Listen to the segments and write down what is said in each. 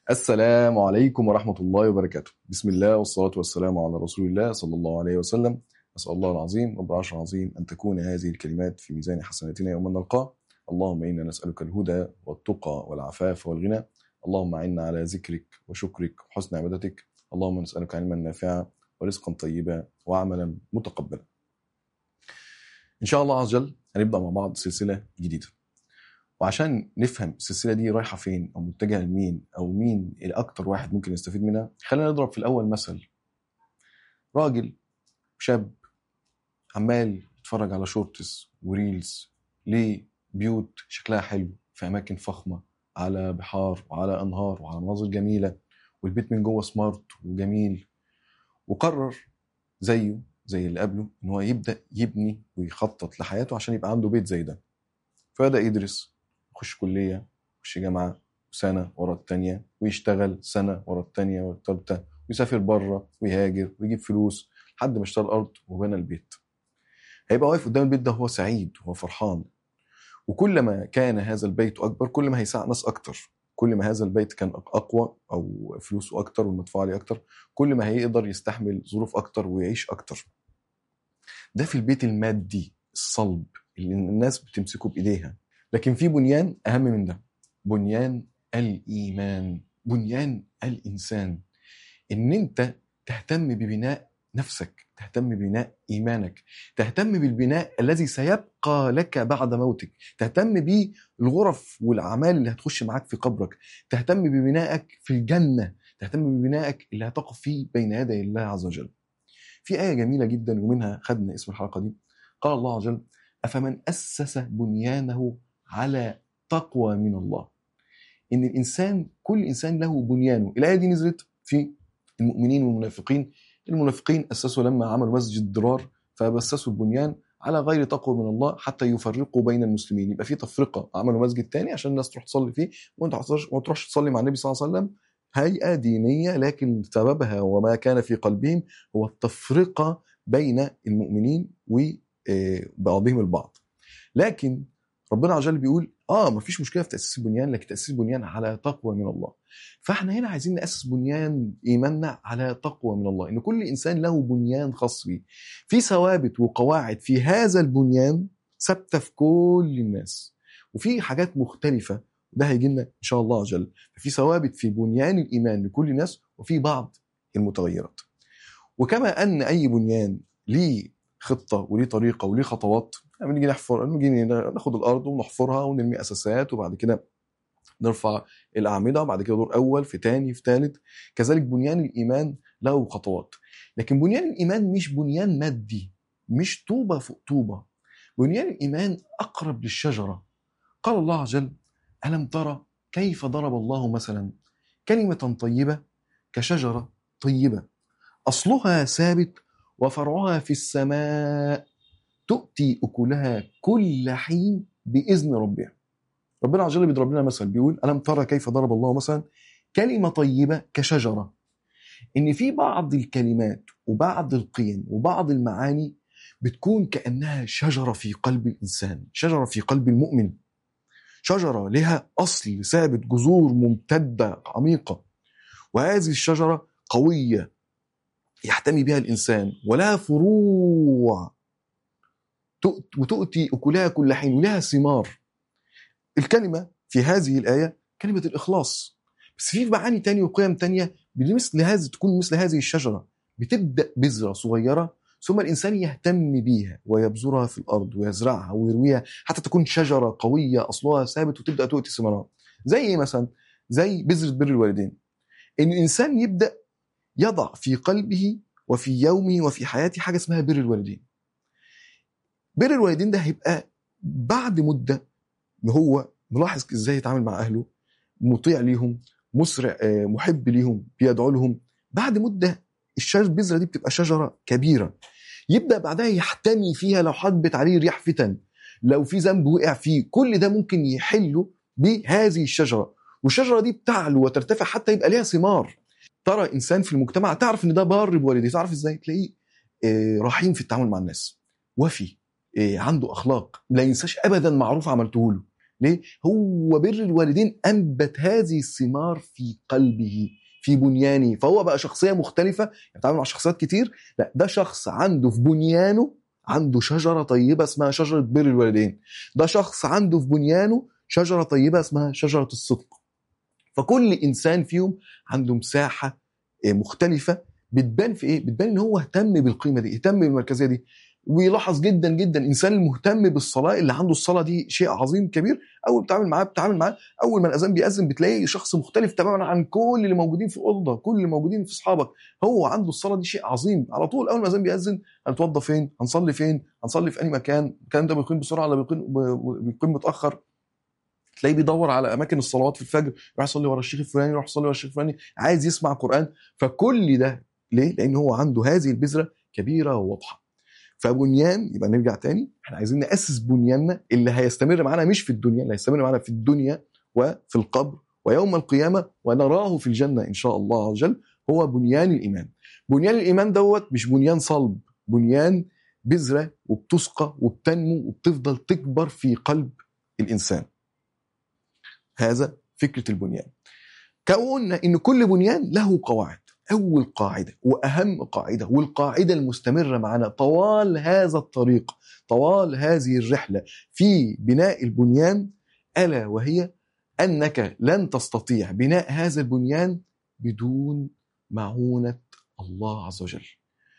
السلام عليكم ورحمة الله وبركاته بسم الله والصلاة والسلام على رسول الله صلى الله عليه وسلم أسأل الله العظيم رب العرش العظيم أن تكون هذه الكلمات في ميزان حسناتنا يوم نلقاه اللهم إنا نسألك الهدى والتقى والعفاف والغنى اللهم أعنا على ذكرك وشكرك وحسن عبادتك اللهم نسألك علما نافعا ورزقا طيبا وعملا متقبلا إن شاء الله عز وجل هنبدأ مع بعض سلسلة جديدة وعشان نفهم السلسله دي رايحه فين او متجهه لمين او مين الاكتر واحد ممكن يستفيد منها خلينا نضرب في الاول مثل راجل شاب عمال يتفرج على شورتس وريلز لبيوت شكلها حلو في اماكن فخمه على بحار وعلى انهار وعلى مناظر جميله والبيت من جوه سمارت وجميل وقرر زيه زي اللي قبله ان هو يبدا يبني ويخطط لحياته عشان يبقى عنده بيت زي ده فبدا يدرس يخش كلية يخش جامعة سنة ورا التانية ويشتغل سنة ورا التانية ورا التالتة ويسافر بره ويهاجر ويجيب فلوس لحد ما اشترى الأرض وبنى البيت هيبقى واقف قدام البيت ده وهو سعيد وهو فرحان وكلما كان هذا البيت أكبر كل ما هيساعد ناس أكتر كل ما هذا البيت كان أقوى أو فلوسه أكتر والمدفوع عليه أكتر كل ما هيقدر يستحمل ظروف أكتر ويعيش أكتر ده في البيت المادي الصلب اللي الناس بتمسكه بإيديها لكن في بنيان اهم من ده بنيان الايمان بنيان الانسان ان انت تهتم ببناء نفسك تهتم ببناء ايمانك تهتم بالبناء الذي سيبقى لك بعد موتك تهتم بالغرف والاعمال اللي هتخش معاك في قبرك تهتم ببنائك في الجنه تهتم ببنائك اللي هتقف فيه بين يدي الله عز وجل في ايه جميله جدا ومنها خدنا اسم الحلقه دي قال الله عز وجل افمن اسس بنيانه على تقوى من الله ان الانسان كل انسان له بنيانه الايه دي نزلت في المؤمنين والمنافقين المنافقين اسسوا لما عملوا مسجد ضرار فبسسوا البنيان على غير تقوى من الله حتى يفرقوا بين المسلمين يبقى في تفرقه عملوا مسجد تاني عشان الناس تروح تصلي فيه وانت ما تروحش تصلي مع النبي صلى الله عليه وسلم هيئه دينيه لكن سببها وما كان في قلبهم هو التفرقه بين المؤمنين وبعضهم البعض لكن ربنا عز وجل بيقول اه ما فيش مشكله في تاسيس البنيان لكن تاسيس البنيان على تقوى من الله فاحنا هنا عايزين ناسس بنيان ايماننا على تقوى من الله ان كل انسان له بنيان خاص بيه في ثوابت وقواعد في هذا البنيان ثابته في كل الناس وفي حاجات مختلفه ده هيجي لنا ان شاء الله عز وجل في ثوابت في بنيان الايمان لكل الناس وفي بعض المتغيرات وكما ان اي بنيان ليه خطه وليه طريقه وليه خطوات لما نيجي نحفر نيجي ناخد الارض ونحفرها ونرمي اساسات وبعد كده نرفع الاعمده وبعد كده دور اول في تاني في ثالث كذلك بنيان الايمان له خطوات لكن بنيان الايمان مش بنيان مادي مش طوبه فوق طوبه بنيان الايمان اقرب للشجره قال الله عز وجل الم ترى كيف ضرب الله مثلا كلمه طيبه كشجره طيبه اصلها ثابت وفرعها في السماء تؤتي أكلها كل حين بإذن ربها ربنا عز وجل بيضرب لنا مثل بيقول ألم ترى كيف ضرب الله مثلا كلمة طيبة كشجرة إن في بعض الكلمات وبعض القيم وبعض المعاني بتكون كأنها شجرة في قلب الإنسان شجرة في قلب المؤمن شجرة لها أصل ثابت جذور ممتدة عميقة وهذه الشجرة قوية يحتمي بها الإنسان ولها فروع وتؤتي أكلها كل حين ولها ثمار الكلمة في هذه الآية كلمة الإخلاص بس في معاني تانية وقيم تانية مثل هذه تكون مثل هذه الشجرة بتبدأ بذرة صغيرة ثم الإنسان يهتم بيها ويبذرها في الأرض ويزرعها ويرويها حتى تكون شجرة قوية أصلها ثابت وتبدأ تؤتي ثمارات زي إيه مثلا؟ زي بذرة بر الوالدين إن الإنسان يبدأ يضع في قلبه وفي يومه وفي حياته حاجة اسمها بر الوالدين بر الوالدين ده هيبقى بعد مده هو ملاحظ ازاي يتعامل مع اهله مطيع ليهم مسرع محب ليهم بيدعو لهم بعد مده الشجر البذره دي بتبقى شجره كبيره يبدا بعدها يحتمي فيها لو حبت عليه رياح فتن لو في ذنب وقع فيه كل ده ممكن يحله بهذه الشجره والشجره دي بتعلو وترتفع حتى يبقى ليها ثمار ترى انسان في المجتمع تعرف ان ده بار بوالديه تعرف ازاي تلاقيه رحيم في التعامل مع الناس وفي عنده اخلاق لا ينساش ابدا معروف عملته له ليه هو بر الوالدين انبت هذه الثمار في قلبه في بنيانه فهو بقى شخصيه مختلفه يعني بيتعامل مع شخصيات كتير لا ده شخص عنده في بنيانه عنده شجره طيبه اسمها شجره بر الوالدين ده شخص عنده في بنيانه شجره طيبه اسمها شجره الصدق فكل انسان فيهم عنده مساحه آه، مختلفه بتبان في ايه بتبان ان هو اهتم بالقيمه دي اهتم بالمركزيه دي ويلاحظ جدا جدا الانسان المهتم بالصلاه اللي عنده الصلاه دي شيء عظيم كبير اول بتعامل معاه بتعامل معاه اول ما الاذان بيأذن بتلاقي شخص مختلف تماما عن كل اللي موجودين في الاوضه كل اللي موجودين في اصحابك هو عنده الصلاه دي شيء عظيم على طول اول ما الاذان بيأذن هنتوضى فين هنصلي فين هنصلي في اي مكان الكلام ده بيقيم بسرعه ولا بيقيم بيقيم متاخر تلاقيه بيدور على اماكن الصلوات في الفجر يروح يصلي ورا الشيخ الفلاني يروح يصلي ورا الشيخ الفلاني عايز يسمع قران فكل ده ليه؟ لان هو عنده هذه البذره كبيره وواضحه فبنيان يبقى نرجع تاني احنا عايزين ناسس بنياننا اللي هيستمر معانا مش في الدنيا اللي هيستمر معانا في الدنيا وفي القبر ويوم القيامه ونراه في الجنه ان شاء الله عز وجل هو بنيان الايمان بنيان الايمان دوت مش بنيان صلب بنيان بذره وبتسقى وبتنمو وبتفضل تكبر في قلب الانسان هذا فكره البنيان كقلنا ان كل بنيان له قواعد اول قاعده واهم قاعده والقاعده المستمره معنا طوال هذا الطريق طوال هذه الرحله في بناء البنيان الا وهي انك لن تستطيع بناء هذا البنيان بدون معونه الله عز وجل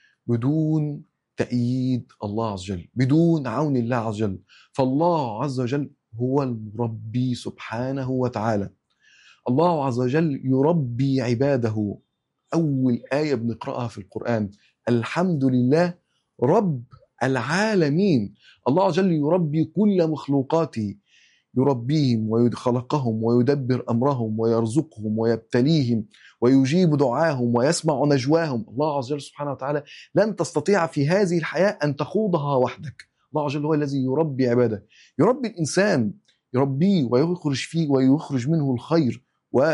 بدون تأييد الله عز وجل بدون عون الله عز وجل فالله عز وجل هو المربي سبحانه وتعالى الله عز وجل يربي عباده أول آية بنقرأها في القرآن الحمد لله رب العالمين الله عز وجل يربي كل مخلوقاته يربيهم ويخلقهم ويدبر أمرهم ويرزقهم ويبتليهم ويجيب دعاهم ويسمع نجواهم الله عز وجل سبحانه وتعالى لن تستطيع في هذه الحياة أن تخوضها وحدك الله عز وجل هو الذي يربي عباده يربي الإنسان يربيه ويخرج فيه ويخرج منه الخير و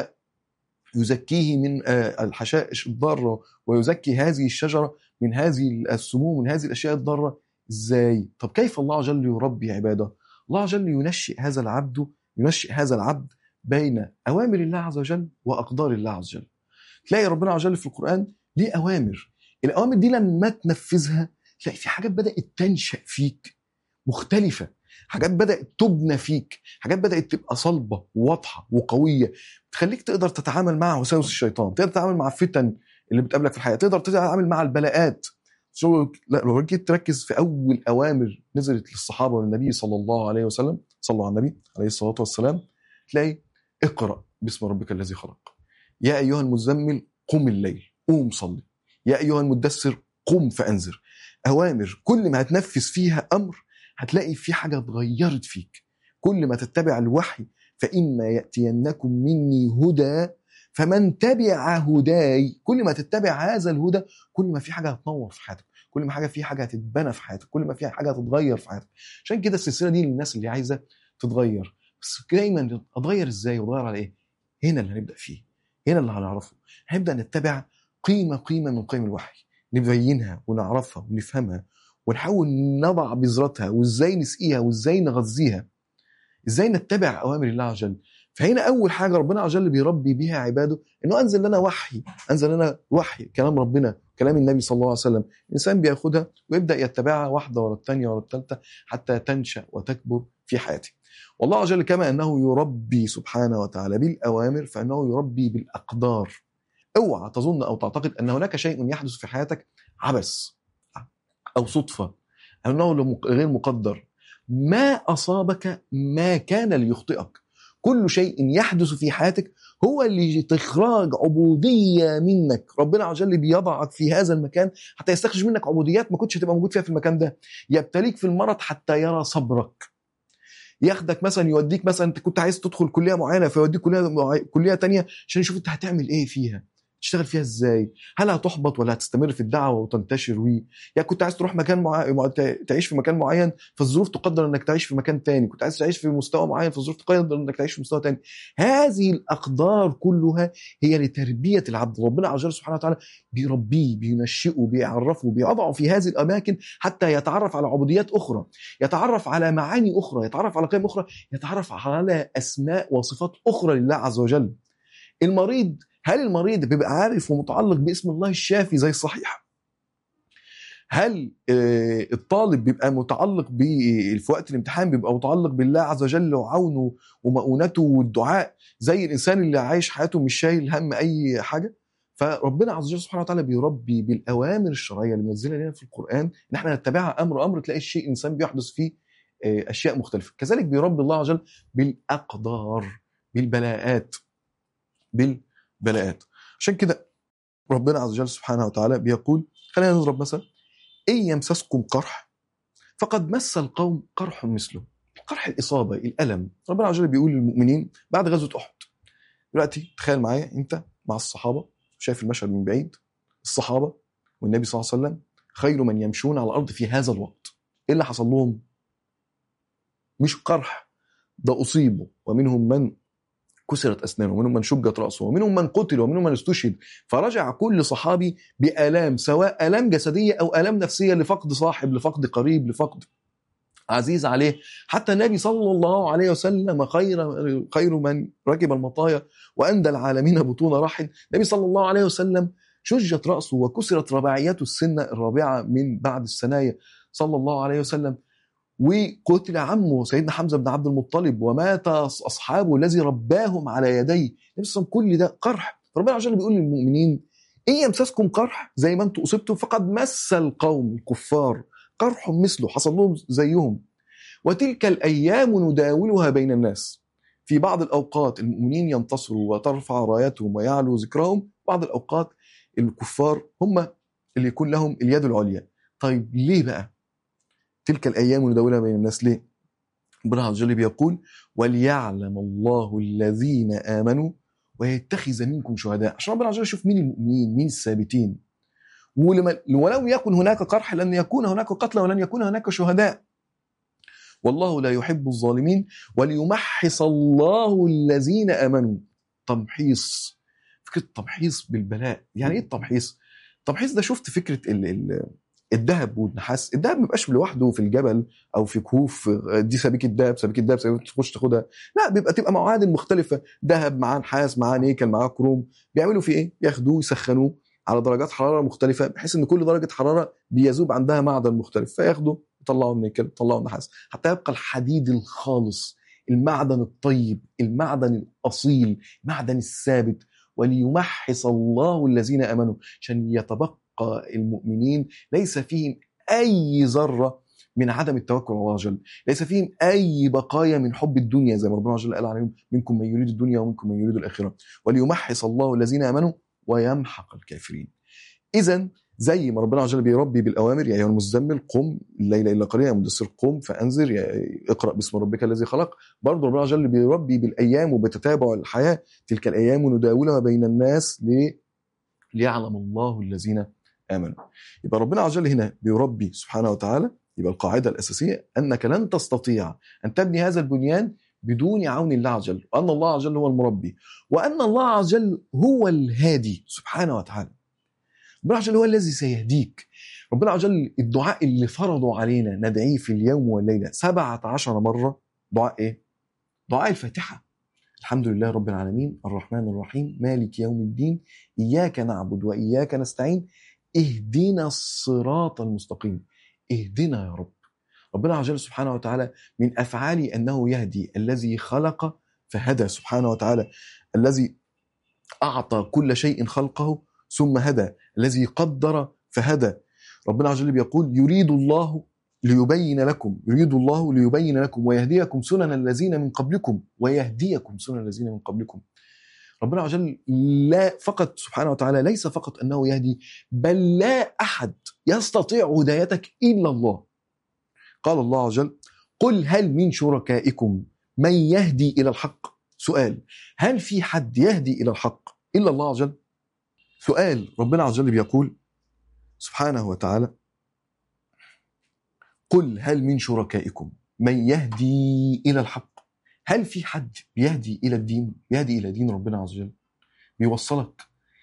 يزكيه من آه، الحشائش الضاره ويزكي هذه الشجره من هذه السموم من هذه الاشياء الضاره ازاي؟ طب كيف الله عز وجل يربي عباده؟ الله عز وجل ينشئ هذا العبد ينشئ هذا العبد بين اوامر الله عز وجل واقدار الله عز وجل. تلاقي ربنا عز وجل في القران ليه اوامر، الاوامر دي لما تنفذها تلاقي في حاجات بدات تنشا فيك مختلفه حاجات بدات تبنى فيك حاجات بدات تبقى صلبه وواضحه وقويه تخليك تقدر تتعامل مع وساوس الشيطان تقدر تتعامل مع الفتن اللي بتقابلك في الحياه تقدر تتعامل مع البلاءات شو لا لو جيت تركز في اول اوامر نزلت للصحابه والنبي صلى الله عليه وسلم صلوا على النبي عليه الصلاه والسلام تلاقي اقرا باسم ربك الذي خلق يا ايها المزمل قم الليل قوم صلي يا ايها المدثر قم فانذر اوامر كل ما هتنفذ فيها امر هتلاقي في حاجه اتغيرت فيك كل ما تتبع الوحي فإما يأتينكم مني هدى فمن تبع هداي كل ما تتبع هذا الهدى كل ما في حاجه هتنور في حياتك كل ما حاجه في حاجه هتتبنى في حياتك كل ما في حاجه هتتغير في حياتك عشان كده السلسله دي للناس اللي عايزه تتغير بس دايما اتغير ازاي واتغير على ايه هنا اللي هنبدا فيه هنا اللي هنعرفه هنبدا نتبع قيمه قيمه من قيم الوحي نبينها ونعرفها ونفهمها ونحاول نضع بذرتها وازاي نسقيها وازاي نغذيها ازاي نتبع اوامر الله عز وجل فهنا اول حاجه ربنا عز وجل بيربي بيها عباده انه انزل لنا وحي انزل لنا وحي كلام ربنا كلام النبي صلى الله عليه وسلم الانسان بياخدها ويبدا يتبعها واحده ورا الثانيه ورا الثالثه حتى تنشا وتكبر في حياته والله عز وجل كما انه يربي سبحانه وتعالى بالاوامر فانه يربي بالاقدار اوعى تظن او تعتقد ان هناك شيء يحدث في حياتك عبث او صدفه انه غير مقدر ما أصابك ما كان ليخطئك كل شيء يحدث في حياتك هو اللي إخراج عبودية منك ربنا عز وجل بيضعك في هذا المكان حتى يستخرج منك عبوديات ما كنتش هتبقى موجود فيها في المكان ده يبتليك في المرض حتى يرى صبرك ياخدك مثلا يوديك مثلا انت كنت عايز تدخل كليه معينه فيوديك كليه كليه تانية عشان يشوف انت هتعمل ايه فيها تشتغل فيها ازاي هل هتحبط ولا هتستمر في الدعوه وتنتشر وي يعني كنت عايز تروح مكان مع... تعيش في مكان معين فالظروف تقدر انك تعيش في مكان تاني كنت عايز تعيش في مستوى معين فالظروف تقدر انك تعيش في مستوى تاني هذه الاقدار كلها هي لتربيه العبد ربنا عز وجل سبحانه وتعالى بيربيه بينشئه بيعرفه بيضعه في هذه الاماكن حتى يتعرف على عبوديات اخرى يتعرف على معاني اخرى يتعرف على قيم اخرى يتعرف على اسماء وصفات اخرى لله عز وجل المريض هل المريض بيبقى عارف ومتعلق باسم الله الشافي زي الصحيح هل الطالب بيبقى متعلق في وقت الامتحان بيبقى متعلق بالله عز وجل وعونه ومؤونته والدعاء زي الانسان اللي عايش حياته مش شايل هم اي حاجه فربنا عز وجل سبحانه وتعالى بيربي بالاوامر الشرعيه اللي منزلها لنا في القران ان احنا نتبعها امر امر تلاقي الشيء الانسان بيحدث فيه اشياء مختلفه كذلك بيربي الله عز وجل بالاقدار بالبلاءات بالبلاءات عشان كده ربنا عز وجل سبحانه وتعالى بيقول خلينا نضرب مثلا إن يمسسكم قرح فقد مس القوم قرح مثله قرح الإصابة الألم ربنا عز وجل بيقول للمؤمنين بعد غزوة أحد دلوقتي تخيل معايا أنت مع الصحابة شايف المشهد من بعيد الصحابة والنبي صلى الله عليه وسلم خير من يمشون على الأرض في هذا الوقت إيه اللي حصل لهم مش قرح ده أصيبوا ومنهم من كسرت اسنانه ومنهم من شجت راسه ومنهم من قتل ومنهم من استشهد فرجع كل صحابي بالام سواء الام جسديه او الام نفسيه لفقد صاحب لفقد قريب لفقد عزيز عليه حتى النبي صلى الله عليه وسلم خير خير من ركب المطايا واندى العالمين بطون رحل النبي صلى الله عليه وسلم شجت راسه وكسرت رباعيته السنه الرابعه من بعد الثنايا صلى الله عليه وسلم وقتل عمه سيدنا حمزه بن عبد المطلب ومات اصحابه الذي رباهم على يديه نفسهم كل ده قرح ربنا عز وجل بيقول للمؤمنين ان يمسسكم قرح زي ما انتم اصبتم فقد مس القوم الكفار قرح مثله حصل لهم زيهم وتلك الايام نداولها بين الناس في بعض الاوقات المؤمنين ينتصروا وترفع رايتهم ويعلو ذكرهم بعض الاوقات الكفار هم اللي يكون لهم اليد العليا طيب ليه بقى تلك الايام نداولها بين الناس ليه؟ ربنا عز وجل بيقول وليعلم الله الذين امنوا ويتخذ منكم شهداء عشان ربنا عز وجل يشوف مين المؤمنين مين الثابتين ولو يكن هناك قرح لن يكون هناك قتلى ولن يكون هناك شهداء والله لا يحب الظالمين وليمحص الله الذين امنوا تمحيص فكره تمحيص بالبلاء يعني ايه التمحيص التمحيص ده شفت فكره ال ال الذهب والنحاس الذهب ما بيبقاش لوحده في الجبل او في كهوف دي سبيكه ذهب سبيكه ذهب تخش تاخدها لا بيبقى تبقى معادن مختلفه ذهب معاه نحاس معاه نيكل معاه كروم بيعملوا فيه ايه ياخدوه يسخنوه على درجات حراره مختلفه بحيث ان كل درجه حراره بيذوب عندها معدن مختلف فياخدوا يطلعوا النيكل يطلعوا النحاس حتى يبقى الحديد الخالص المعدن الطيب المعدن الاصيل المعدن الثابت وليمحص الله الذين امنوا عشان يتبقى المؤمنين ليس فيهم اي ذره من عدم التوكل على الله جل ليس فيهم اي بقايا من حب الدنيا زي ما ربنا جل قال عليهم منكم من يريد الدنيا ومنكم من يريد الاخره وليمحص الله الذين امنوا ويمحق الكافرين اذا زي ما ربنا عز وجل بيربي بالاوامر يا ايها المزمل قم الليل الا قليلا يا مدثر قم فانذر يا اقرا باسم ربك الذي خلق برضه ربنا عز وجل بيربي بالايام وبتتابع الحياه تلك الايام نداولها بين الناس ليعلم الله الذين امنوا يبقى ربنا عز وجل هنا بيربي سبحانه وتعالى يبقى القاعده الاساسيه انك لن تستطيع ان تبني هذا البنيان بدون عون الله عز وجل وان الله عز وجل هو المربي وان الله عز وجل هو الهادي سبحانه وتعالى ربنا عز وجل هو الذي سيهديك ربنا عز وجل الدعاء اللي فرضوا علينا ندعيه في اليوم والليله سبعة عشر مرة دعاء ايه؟ دعاء الفاتحة الحمد لله رب العالمين الرحمن الرحيم مالك يوم الدين إياك نعبد وإياك نستعين اهدنا الصراط المستقيم اهدنا يا رب ربنا عز وجل سبحانه وتعالى من افعاله انه يهدي الذي خلق فهدى سبحانه وتعالى الذي اعطى كل شيء خلقه ثم هدى الذي قدر فهدى ربنا عز وجل بيقول يريد الله ليبين لكم يريد الله ليبين لكم ويهديكم سنن الذين من قبلكم ويهديكم سنن الذين من قبلكم ربنا عز وجل لا فقط سبحانه وتعالى ليس فقط انه يهدي بل لا احد يستطيع هدايتك الا الله. قال الله عز وجل: قل هل من شركائكم من يهدي الى الحق؟ سؤال هل في حد يهدي الى الحق الا الله عز وجل؟ سؤال ربنا عز وجل بيقول سبحانه وتعالى قل هل من شركائكم من يهدي الى الحق هل في حد بيهدي الى الدين بيهدي الى دين ربنا عز وجل بيوصلك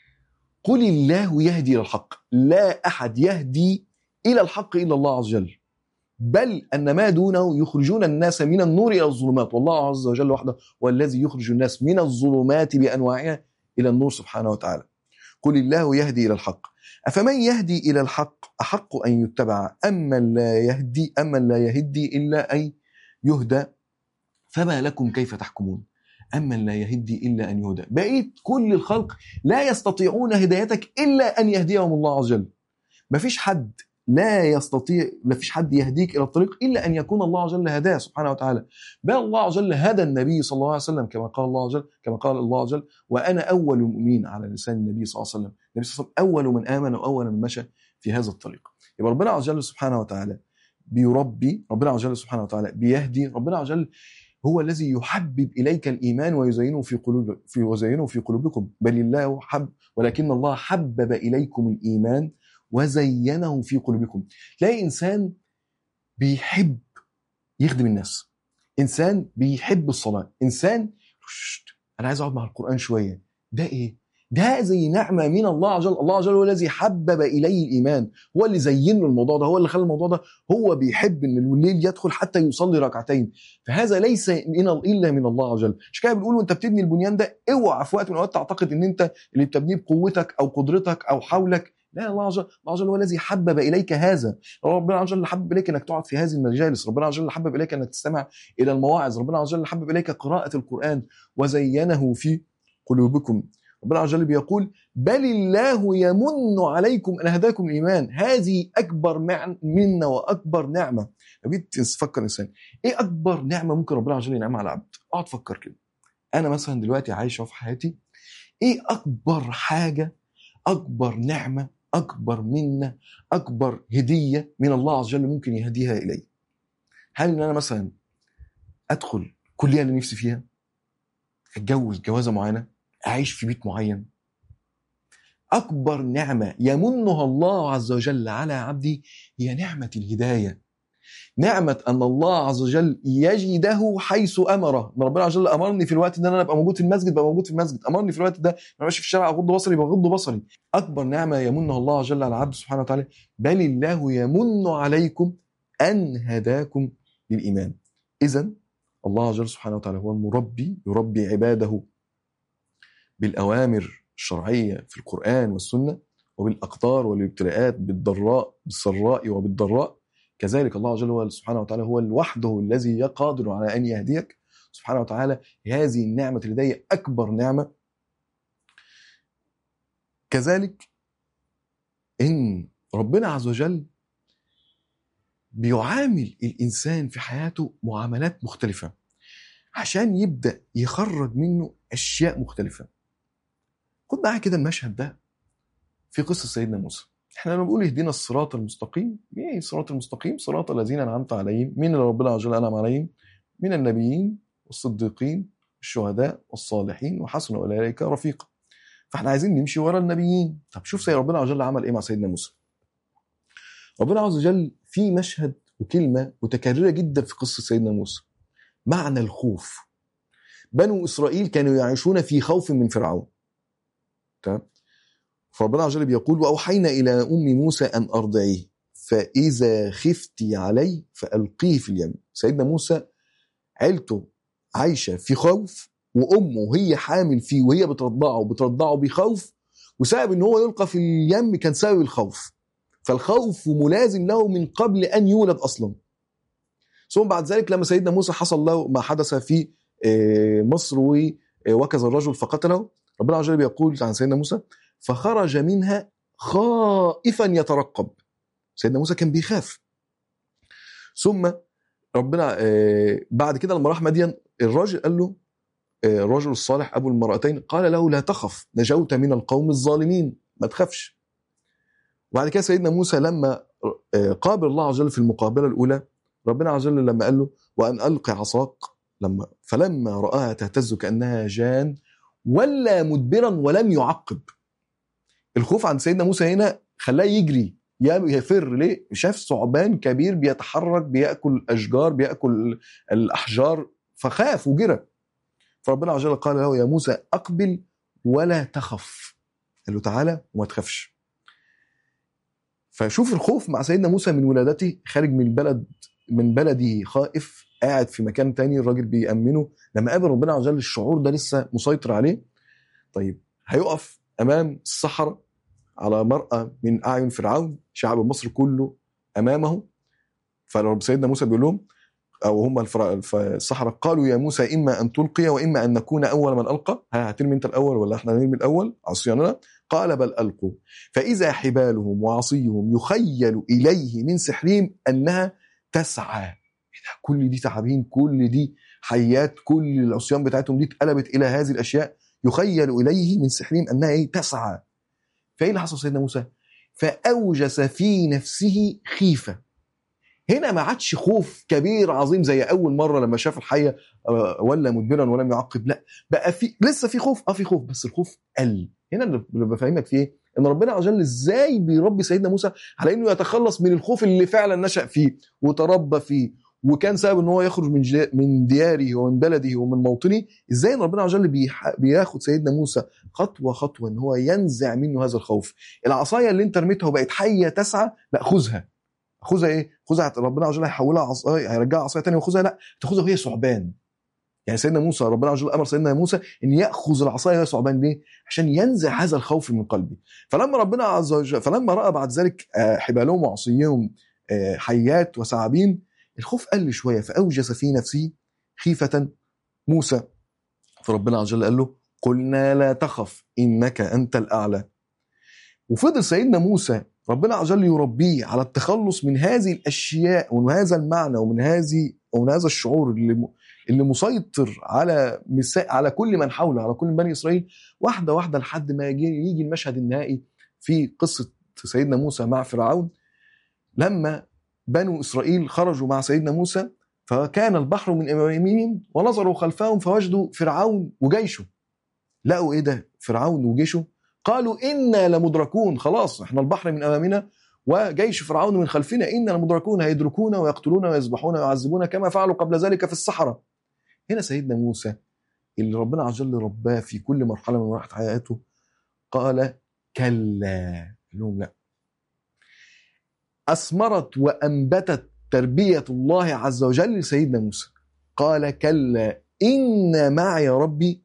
قل الله يهدي الى الحق لا احد يهدي الى الحق الا الله عز وجل بل ان ما دونه يخرجون الناس من النور الى الظلمات والله عز وجل وحده هو الذي يخرج الناس من الظلمات بانواعها الى النور سبحانه وتعالى قل الله يهدي الى الحق افمن يهدي الى الحق احق ان يتبع اما لا يهدي اما لا يهدي الا ان يهدى فما لكم كيف تحكمون اما لا يهدي الا ان يهدى بقيت كل الخلق لا يستطيعون هدايتك الا ان يهديهم الله عز وجل مفيش حد لا يستطيع ما فيش حد يهديك الى الطريق الا ان يكون الله عز وجل هداه سبحانه وتعالى بل الله عز وجل هدى النبي صلى الله عليه وسلم كما قال الله عز وجل كما قال الله عز وجل وانا اول المؤمنين على لسان النبي صلى الله عليه وسلم النبي صلى الله عليه وسلم اول من امن واول من مشى في هذا الطريق يبقى ربنا عز وجل سبحانه وتعالى بيربي ربنا عز وجل سبحانه وتعالى بيهدي ربنا عز وجل هو الذي يحبب اليك الايمان ويزينه في قلوب في ويزينه في قلوبكم بل الله حب ولكن الله حبب اليكم الايمان وزينه في قلوبكم تلاقي انسان بيحب يخدم الناس انسان بيحب الصلاه انسان شت، انا عايز اقعد مع القران شويه ده ايه ده زي نعمه من الله عز وجل الله عز وجل هو الذي حبب اليه الايمان هو اللي زين له الموضوع ده هو اللي خلى الموضوع ده هو بيحب ان الليل يدخل حتى يصلي ركعتين فهذا ليس من الا من الله عز وجل عشان كده بنقول وانت بتبني البنيان ده اوعى في وقت من الاوقات تعتقد ان انت اللي بتبنيه بقوتك او قدرتك او حولك لا الله عز وجل الله عز وجل هو الذي حبب اليك هذا ربنا عز وجل حبب اليك انك تقعد في هذه المجالس ربنا عز وجل حبب اليك انك تستمع الى المواعظ ربنا عز وجل حبب اليك قراءه القران وزينه في قلوبكم ربنا عز وجل بيقول بل الله يمن عليكم ان هداكم الايمان هذه اكبر مع- منا واكبر نعمه لو جيت تفكر انسان ايه اكبر نعمه ممكن ربنا عز وجل ينعمها على العبد اقعد فكر كده انا مثلا دلوقتي عايش في حياتي ايه اكبر حاجه اكبر نعمه اكبر منا اكبر هديه من الله عز وجل ممكن يهديها الي هل ان انا مثلا ادخل كليه اللي نفسي فيها اتجوز جوازه معينه اعيش في بيت معين اكبر نعمه يمنها الله عز وجل على عبدي هي نعمه الهدايه نعمه ان الله عز وجل يجده حيث امره ان ربنا عز وجل امرني في الوقت ده ان انا ابقى موجود في المسجد ابقى موجود في المسجد امرني في الوقت ده انا ماشي في الشارع اغض بصري بغض بصري اكبر نعمه يمنها الله عز وجل على عبده سبحانه وتعالى بل الله يمن عليكم ان هداكم للايمان اذا الله عز وجل سبحانه وتعالى هو المربي يربي عباده بالاوامر الشرعيه في القران والسنه وبالاقدار والابتلاءات بالضراء بالسراء وبالضراء كذلك الله عز وجل هو سبحانه وتعالى هو وحده الذي قادر على ان يهديك سبحانه وتعالى هذه النعمه الهدايه اكبر نعمه كذلك ان ربنا عز وجل بيعامل الانسان في حياته معاملات مختلفه عشان يبدا يخرج منه اشياء مختلفه خد معايا كده المشهد ده في قصه سيدنا موسى احنا لما بنقول اهدنا الصراط المستقيم ايه الصراط المستقيم صراط الذين انعمت عليهم مين اللي ربنا عز وجل انعم عليهم من النبيين والصديقين والشهداء والصالحين وحسن اولئك رفيقا فاحنا عايزين نمشي ورا النبيين طب شوف سيدنا ربنا عز وجل عمل ايه مع سيدنا موسى ربنا عز وجل في مشهد وكلمه متكرره جدا في قصه سيدنا موسى معنى الخوف بنو اسرائيل كانوا يعيشون في خوف من فرعون تمام فربنا عز وجل بيقول واوحينا الى ام موسى ان ارضعيه فاذا خفتي عليه فالقيه في اليم سيدنا موسى عيلته عايشه في خوف وامه وهي حامل فيه وهي بترضعه بترضعه بخوف وسبب ان هو يلقى في اليم كان سبب الخوف فالخوف ملازم له من قبل ان يولد اصلا ثم بعد ذلك لما سيدنا موسى حصل له ما حدث في آه، مصر ووكز الرجل فقتله ربنا عز وجل بيقول عن سيدنا موسى فخرج منها خائفا يترقب سيدنا موسى كان بيخاف ثم ربنا آه، بعد كده لما راح مدين الراجل قال له آه، الرجل الصالح ابو المرأتين قال له لا تخف نجوت من القوم الظالمين ما تخافش وبعد كده سيدنا موسى لما آه، قابل الله عز وجل في المقابله الاولى ربنا عز وجل لما قال له وان القي عصاك لما فلما راها تهتز كانها جان ولا مدبرا ولم يعقب الخوف عند سيدنا موسى هنا خلاه يجري يفر ليه؟ شاف ثعبان كبير بيتحرك بياكل اشجار بياكل الاحجار فخاف وجرى فربنا عز وجل قال له يا موسى اقبل ولا تخف قال له تعالى وما تخافش فشوف الخوف مع سيدنا موسى من ولادته خارج من البلد من بلده خائف قاعد في مكان تاني الراجل بيأمنه لما قابل ربنا عز وجل الشعور ده لسه مسيطر عليه طيب هيقف امام الصحراء على مرأة من أعين فرعون شعب مصر كله أمامه فسيدنا موسى بيقول لهم أو هم الصحراء قالوا يا موسى إما أن تلقي وإما أن نكون أول من ألقى ها هترمي أنت الأول ولا إحنا نرمي الأول عصياننا قال بل ألقوا فإذا حبالهم وعصيهم يخيل إليه من سحرهم أنها تسعى كل دي تعابين كل دي حيات كل العصيان بتاعتهم دي اتقلبت إلى هذه الأشياء يخيل إليه من سحرهم أنها إيه تسعى فإيه اللي حصل سيدنا موسى فأوجس في نفسه خيفة هنا ما عادش خوف كبير عظيم زي أول مرة لما شاف الحية ولا مدبرا ولم يعقب لا بقى في لسه في خوف اه في خوف بس الخوف قل هنا اللي بفهمك فيه ايه ان ربنا عز وجل ازاي بيربي سيدنا موسى على انه يتخلص من الخوف اللي فعلا نشا فيه وتربى فيه وكان سبب ان هو يخرج من من دياره ومن بلده ومن موطنه ازاي ان ربنا عز وجل بياخد سيدنا موسى خطوه خطوه ان هو ينزع منه هذا الخوف العصايه اللي انت رميتها وبقت حيه تسعى لا خذها خذها ايه خذها ربنا عز وجل هيحولها عصايه هيرجعها عصايه ثانيه وخذها لا تاخذها وهي ثعبان يعني سيدنا موسى ربنا عز وجل امر سيدنا موسى ان ياخذ العصايه وهي ثعبان ليه؟ عشان ينزع هذا الخوف من قلبه فلما ربنا عز وجل فلما راى بعد ذلك حبالهم وعصيهم حيات وثعابين الخوف قل شويه فاوجس في نفسه خيفه موسى فربنا عز وجل قال له قلنا لا تخف انك انت الاعلى وفضل سيدنا موسى ربنا عز وجل يربيه على التخلص من هذه الاشياء ومن هذا المعنى ومن هذه ومن هذا الشعور اللي اللي مسيطر على مسا... على كل من حوله على كل من بني اسرائيل واحده واحده لحد ما يجي, يجي المشهد النهائي في قصه سيدنا موسى مع فرعون لما بنو اسرائيل خرجوا مع سيدنا موسى فكان البحر من امامهم ونظروا خلفهم فوجدوا فرعون وجيشه لقوا ايه ده فرعون وجيشه قالوا انا لمدركون خلاص احنا البحر من امامنا وجيش فرعون من خلفنا انا لمدركون هيدركونا ويقتلون ويذبحون ويعذبون كما فعلوا قبل ذلك في الصحراء هنا سيدنا موسى اللي ربنا عز وجل رباه في كل مرحله من مراحل حياته قال كلا لهم لا اثمرت وانبتت تربيه الله عز وجل لسيدنا موسى قال كلا ان معي ربي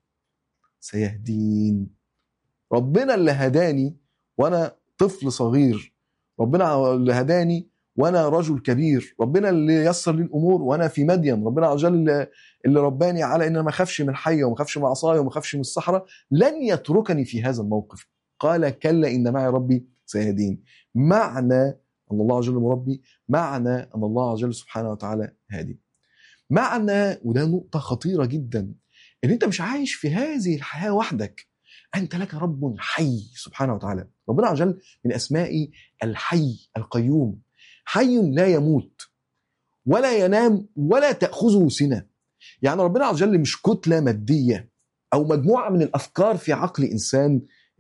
سيهدين ربنا اللي هداني وانا طفل صغير ربنا اللي هداني وانا رجل كبير ربنا اللي يسر لي الامور وانا في مدين ربنا عز وجل اللي رباني على ان ما اخافش من الحيه وما اخافش من عصايه وما اخافش من الصحراء لن يتركني في هذا الموقف قال كلا ان معي ربي سيهدين معنى ان الله عز وجل مربي معنى ان الله عز وجل سبحانه وتعالى هادي معنى وده نقطه خطيره جدا ان انت مش عايش في هذه الحياه وحدك انت لك رب حي سبحانه وتعالى ربنا عز وجل من اسمائه الحي القيوم حي لا يموت ولا ينام ولا تاخذه سنه يعني ربنا عز وجل مش كتله ماديه او مجموعه من الافكار في عقل انسان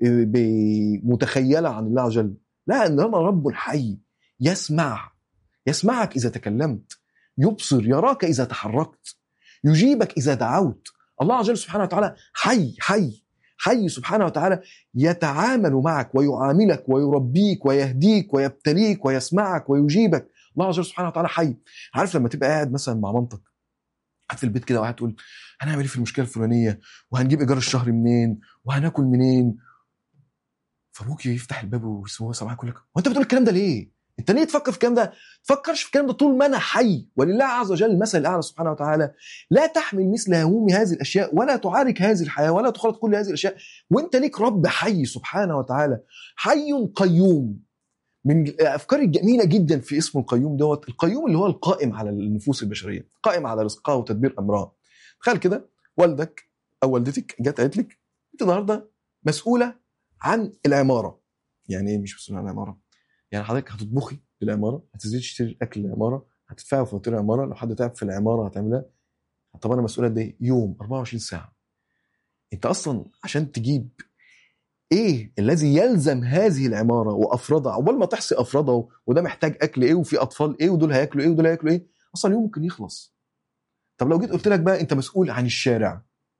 متخيله عن الله عز وجل لا ان الله رب حي يسمع يسمعك اذا تكلمت يبصر يراك اذا تحركت يجيبك اذا دعوت الله عز وجل سبحانه وتعالى حي حي حي سبحانه وتعالى يتعامل معك ويعاملك ويربيك ويهديك ويبتليك ويسمعك ويجيبك الله عز وجل سبحانه وتعالى حي عارف لما تبقى قاعد مثلا مع مامتك قاعد في البيت كده وقاعد تقول هنعمل ايه في المشكله الفلانيه وهنجيب ايجار الشهر منين وهناكل منين فابوك يفتح الباب وهو سامعك يقول لك هو انت بتقول الكلام ده ليه؟ انت ليه تفكر في الكلام ده؟ تفكرش في الكلام ده طول ما انا حي ولله عز وجل المثل الاعلى سبحانه وتعالى لا تحمل مثل هموم هذه الاشياء ولا تعارك هذه الحياه ولا تخلط كل هذه الاشياء وانت ليك رب حي سبحانه وتعالى حي قيوم من الافكار الجميله جدا في اسم القيوم دوت القيوم اللي هو القائم على النفوس البشريه قائم على رزقها وتدبير امرها تخيل كده والدك او والدتك جت قالت لك انت النهارده مسؤوله عن العماره يعني ايه مش مسؤوله عن العماره يعني حضرتك هتطبخي للعماره هتنزلي تشتري اكل العماره هتدفعي فواتير العماره لو حد تعب في العماره هتعملها طب انا مسؤوله قد ايه؟ يوم 24 ساعه انت اصلا عشان تجيب ايه الذي يلزم هذه العماره وافرادها اول ما تحصي افرادها وده محتاج اكل ايه وفي اطفال ايه ودول هياكلوا ايه ودول هياكلوا ايه اصلا اليوم ممكن يخلص طب لو جيت قلت لك بقى انت مسؤول عن الشارع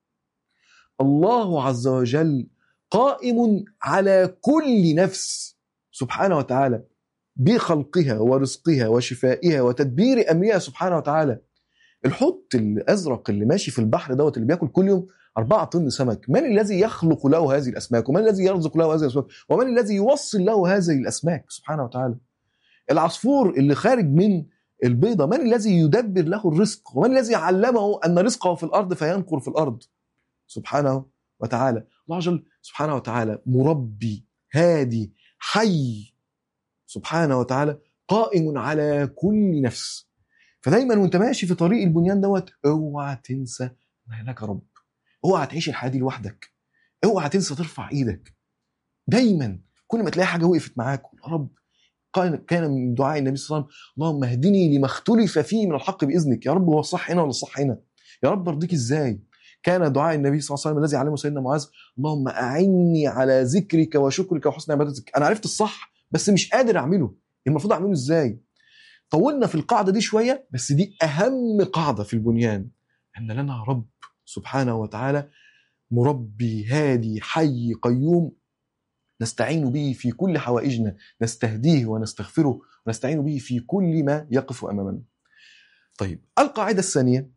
الله عز وجل قائم على كل نفس سبحانه وتعالى بخلقها ورزقها وشفائها وتدبير امرها سبحانه وتعالى الحوت الازرق اللي ماشي في البحر دوت اللي بياكل كل يوم أربعة طن سمك من الذي يخلق له هذه الأسماك ومن الذي يرزق له هذه الأسماك ومن الذي يوصل له هذه الأسماك سبحانه وتعالى العصفور اللي خارج من البيضة من الذي يدبر له الرزق ومن الذي علمه أن رزقه في الأرض فينقر في الأرض سبحانه وتعالى الله عز وجل سبحانه وتعالى مربي هادي حي سبحانه وتعالى قائم على كل نفس فدايما وانت ماشي في طريق البنيان دوت اوعى تنسى ان هناك رب اوعى تعيش الحياه دي لوحدك اوعى تنسى ترفع ايدك دايما كل ما تلاقي حاجه وقفت معاك يا رب قال كان من دعاء النبي صلى الله عليه وسلم اللهم اهدني لما اختلف فيه من الحق باذنك يا رب هو الصح هنا ولا الصح هنا يا رب ارضيك ازاي كان دعاء النبي صلى الله عليه وسلم الذي علمه سيدنا معاذ اللهم اعني على ذكرك وشكرك وحسن عبادتك انا عرفت الصح بس مش قادر اعمله المفروض اعمله ازاي طولنا في القاعده دي شويه بس دي اهم قاعده في البنيان ان لنا رب سبحانه وتعالى مربي هادي حي قيوم نستعين به في كل حوائجنا نستهديه ونستغفره ونستعين به في كل ما يقف امامنا طيب القاعده الثانيه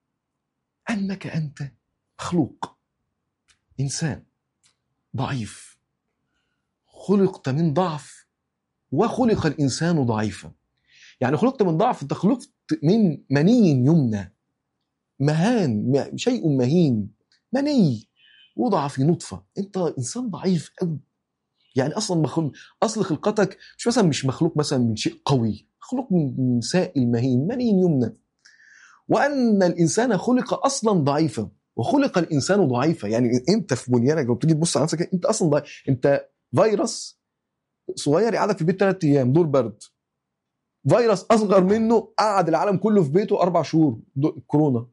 انك انت مخلوق انسان ضعيف خلقت من ضعف وخلق الانسان ضعيفا يعني خلقت من ضعف انت خلقت من مني يمنى مهان شيء مهين مني وضع في نطفه انت انسان ضعيف قوي يعني اصلا مخلوق اصل خلقتك مش مثلا مش مخلوق مثلا من شيء قوي مخلوق من سائل مهين مني يمنى وان الانسان خلق اصلا ضعيفا وخلق الانسان ضعيفا يعني انت في بنيانك لو بتيجي تبص على نفسك انت اصلا ضعيف انت فيروس صغير يقعدك في البيت ثلاث ايام دور برد فيروس اصغر منه قعد العالم كله في بيته اربع شهور كورونا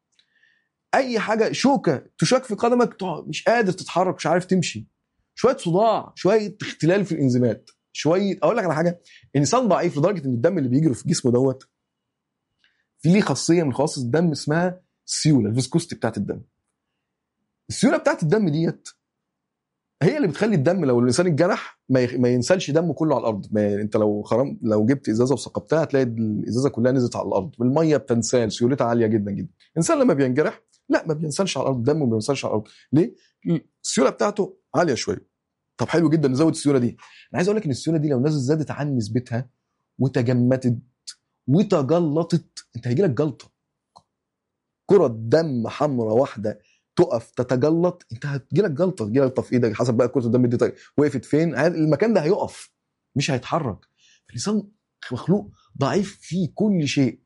اي حاجه شوكه تشاك في قدمك مش قادر تتحرك مش عارف تمشي شويه صداع شويه اختلال في الانزيمات شويه اقول لك على حاجه انسان ضعيف لدرجه ان الدم اللي بيجري في جسمه دوت في ليه خاصيه من خواص الدم اسمها السيوله الفيسكوستي بتاعت الدم السيوله بتاعت الدم ديت هي اللي بتخلي الدم لو الانسان اتجرح ما, يخ... ما ينسلش دمه كله على الارض ما انت لو خرم لو جبت ازازه وسقطتها هتلاقي الازازه كلها نزلت على الارض والميه بتنسال سيولتها عاليه جدا جدا الانسان لما بينجرح لا ما بينسلش على الارض دمه ما بينسلش على الارض ليه السيوله بتاعته عاليه شويه طب حلو جدا نزود السيوله دي انا عايز اقول لك ان السيوله دي لو نزلت زادت عن نسبتها وتجمدت وتجلطت انت هيجي لك جلطه كره دم حمراء واحده تقف تتجلط انت هتجي لك جلطه تجي لك في ايدك حسب بقى كره الدم دي وقفت فين المكان ده هيقف مش هيتحرك الانسان مخلوق ضعيف في كل شيء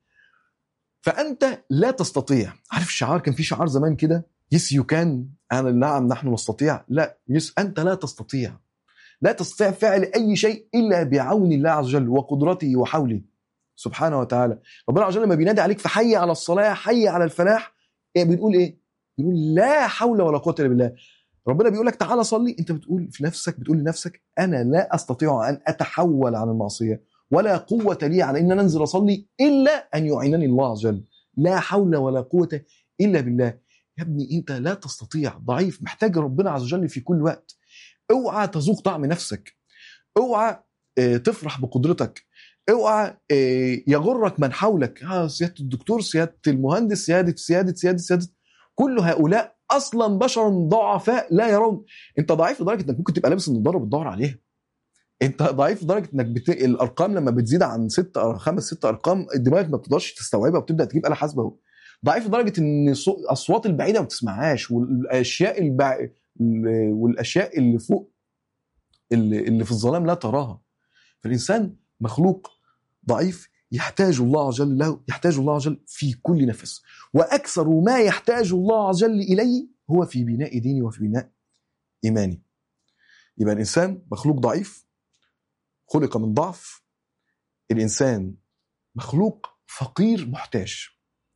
فانت لا تستطيع عارف الشعار كان في شعار زمان كده يس يو كان انا نعم نحن نستطيع لا يس انت لا تستطيع لا تستطيع فعل اي شيء الا بعون الله عز وجل وقدرته وحوله سبحانه وتعالى ربنا عز وجل لما بينادي عليك فحي على الصلاه حي على الفلاح إيه بنقول ايه بيقول لا حول ولا قوه الا بالله ربنا بيقول لك تعالى صلي انت بتقول في نفسك بتقول لنفسك انا لا استطيع ان اتحول عن المعصيه ولا قوه لي على ان انزل اصلي الا ان يعينني الله عز وجل لا حول ولا قوه الا بالله يا ابني انت لا تستطيع ضعيف محتاج ربنا عز وجل في كل وقت اوعى تذوق طعم نفسك اوعى اه تفرح بقدرتك اوعى اه يغرك من حولك آه سياده الدكتور سياده المهندس سياده سياده سياده سياده كل هؤلاء اصلا بشر ضعفاء لا يرون انت ضعيف لدرجه انك ممكن تبقى لابس النضاره وبتدور عليها انت ضعيف لدرجه انك بت... الارقام لما بتزيد عن ست أو خمس ست ارقام دماغك ما بتقدرش تستوعبها وبتبدا تجيب آلة حاسبه ضعيف لدرجه ان الاصوات البعيده ما بتسمعهاش والاشياء البع... والاشياء اللي فوق اللي, اللي في الظلام لا تراها فالانسان مخلوق ضعيف يحتاج الله عز وجل له يحتاج الله عز وجل في كل نفس واكثر ما يحتاج الله عز وجل اليه هو في بناء ديني وفي بناء ايماني يبقى الانسان مخلوق ضعيف خلق من ضعف الانسان مخلوق فقير محتاج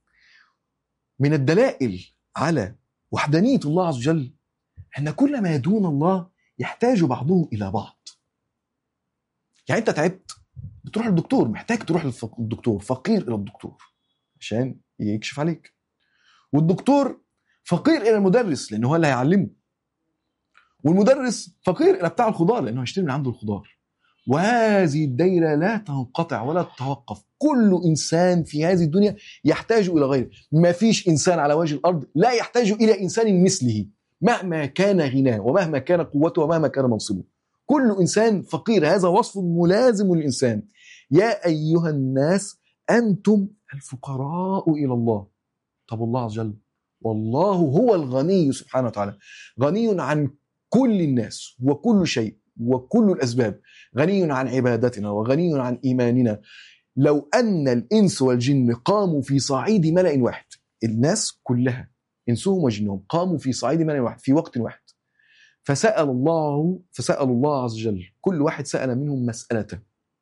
من الدلائل على وحدانيه الله عز وجل ان كل ما دون الله يحتاج بعضهم الى بعض يعني انت تعبت بتروح للدكتور محتاج تروح للدكتور فقير الى الدكتور عشان يكشف عليك والدكتور فقير الى المدرس لان هو اللي هيعلمه والمدرس فقير الى بتاع الخضار لانه هيشتري من عنده الخضار وهذه الدايره لا تنقطع ولا تتوقف كل انسان في هذه الدنيا يحتاج الى غيره ما فيش انسان على وجه الارض لا يحتاج الى انسان مثله مهما كان غناه ومهما كان قوته ومهما كان منصبه كل انسان فقير هذا وصف ملازم للانسان يا ايها الناس انتم الفقراء الى الله طب الله عز وجل والله هو الغني سبحانه وتعالى غني عن كل الناس وكل شيء وكل الاسباب غني عن عبادتنا وغني عن ايماننا لو ان الانس والجن قاموا في صعيد ملا واحد الناس كلها انسهم وجنهم قاموا في صعيد ملا واحد في وقت واحد فسال الله فسال الله عز وجل كل واحد سال منهم مسالته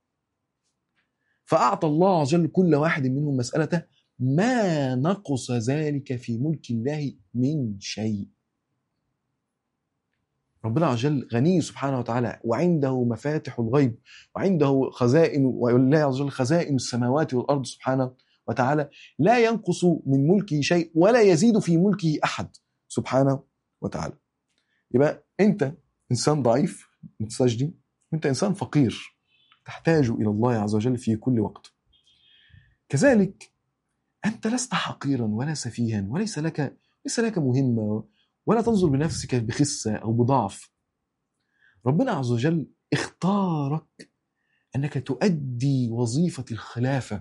فاعطى الله عز وجل كل واحد منهم مسالته ما نقص ذلك في ملك الله من شيء ربنا عز وجل غني سبحانه وتعالى وعنده مفاتح الغيب وعنده خزائن ولله عز وجل خزائن السماوات والارض سبحانه وتعالى لا ينقص من ملكه شيء ولا يزيد في ملكه احد سبحانه وتعالى يبقى انت انسان ضعيف ما تنساش دي وانت انسان فقير تحتاج الى الله عز وجل في كل وقت كذلك انت لست حقيرا ولا سفيها وليس لك ليس لك مهمه ولا تنظر بنفسك بخسة أو بضعف ربنا عز وجل اختارك أنك تؤدي وظيفة الخلافة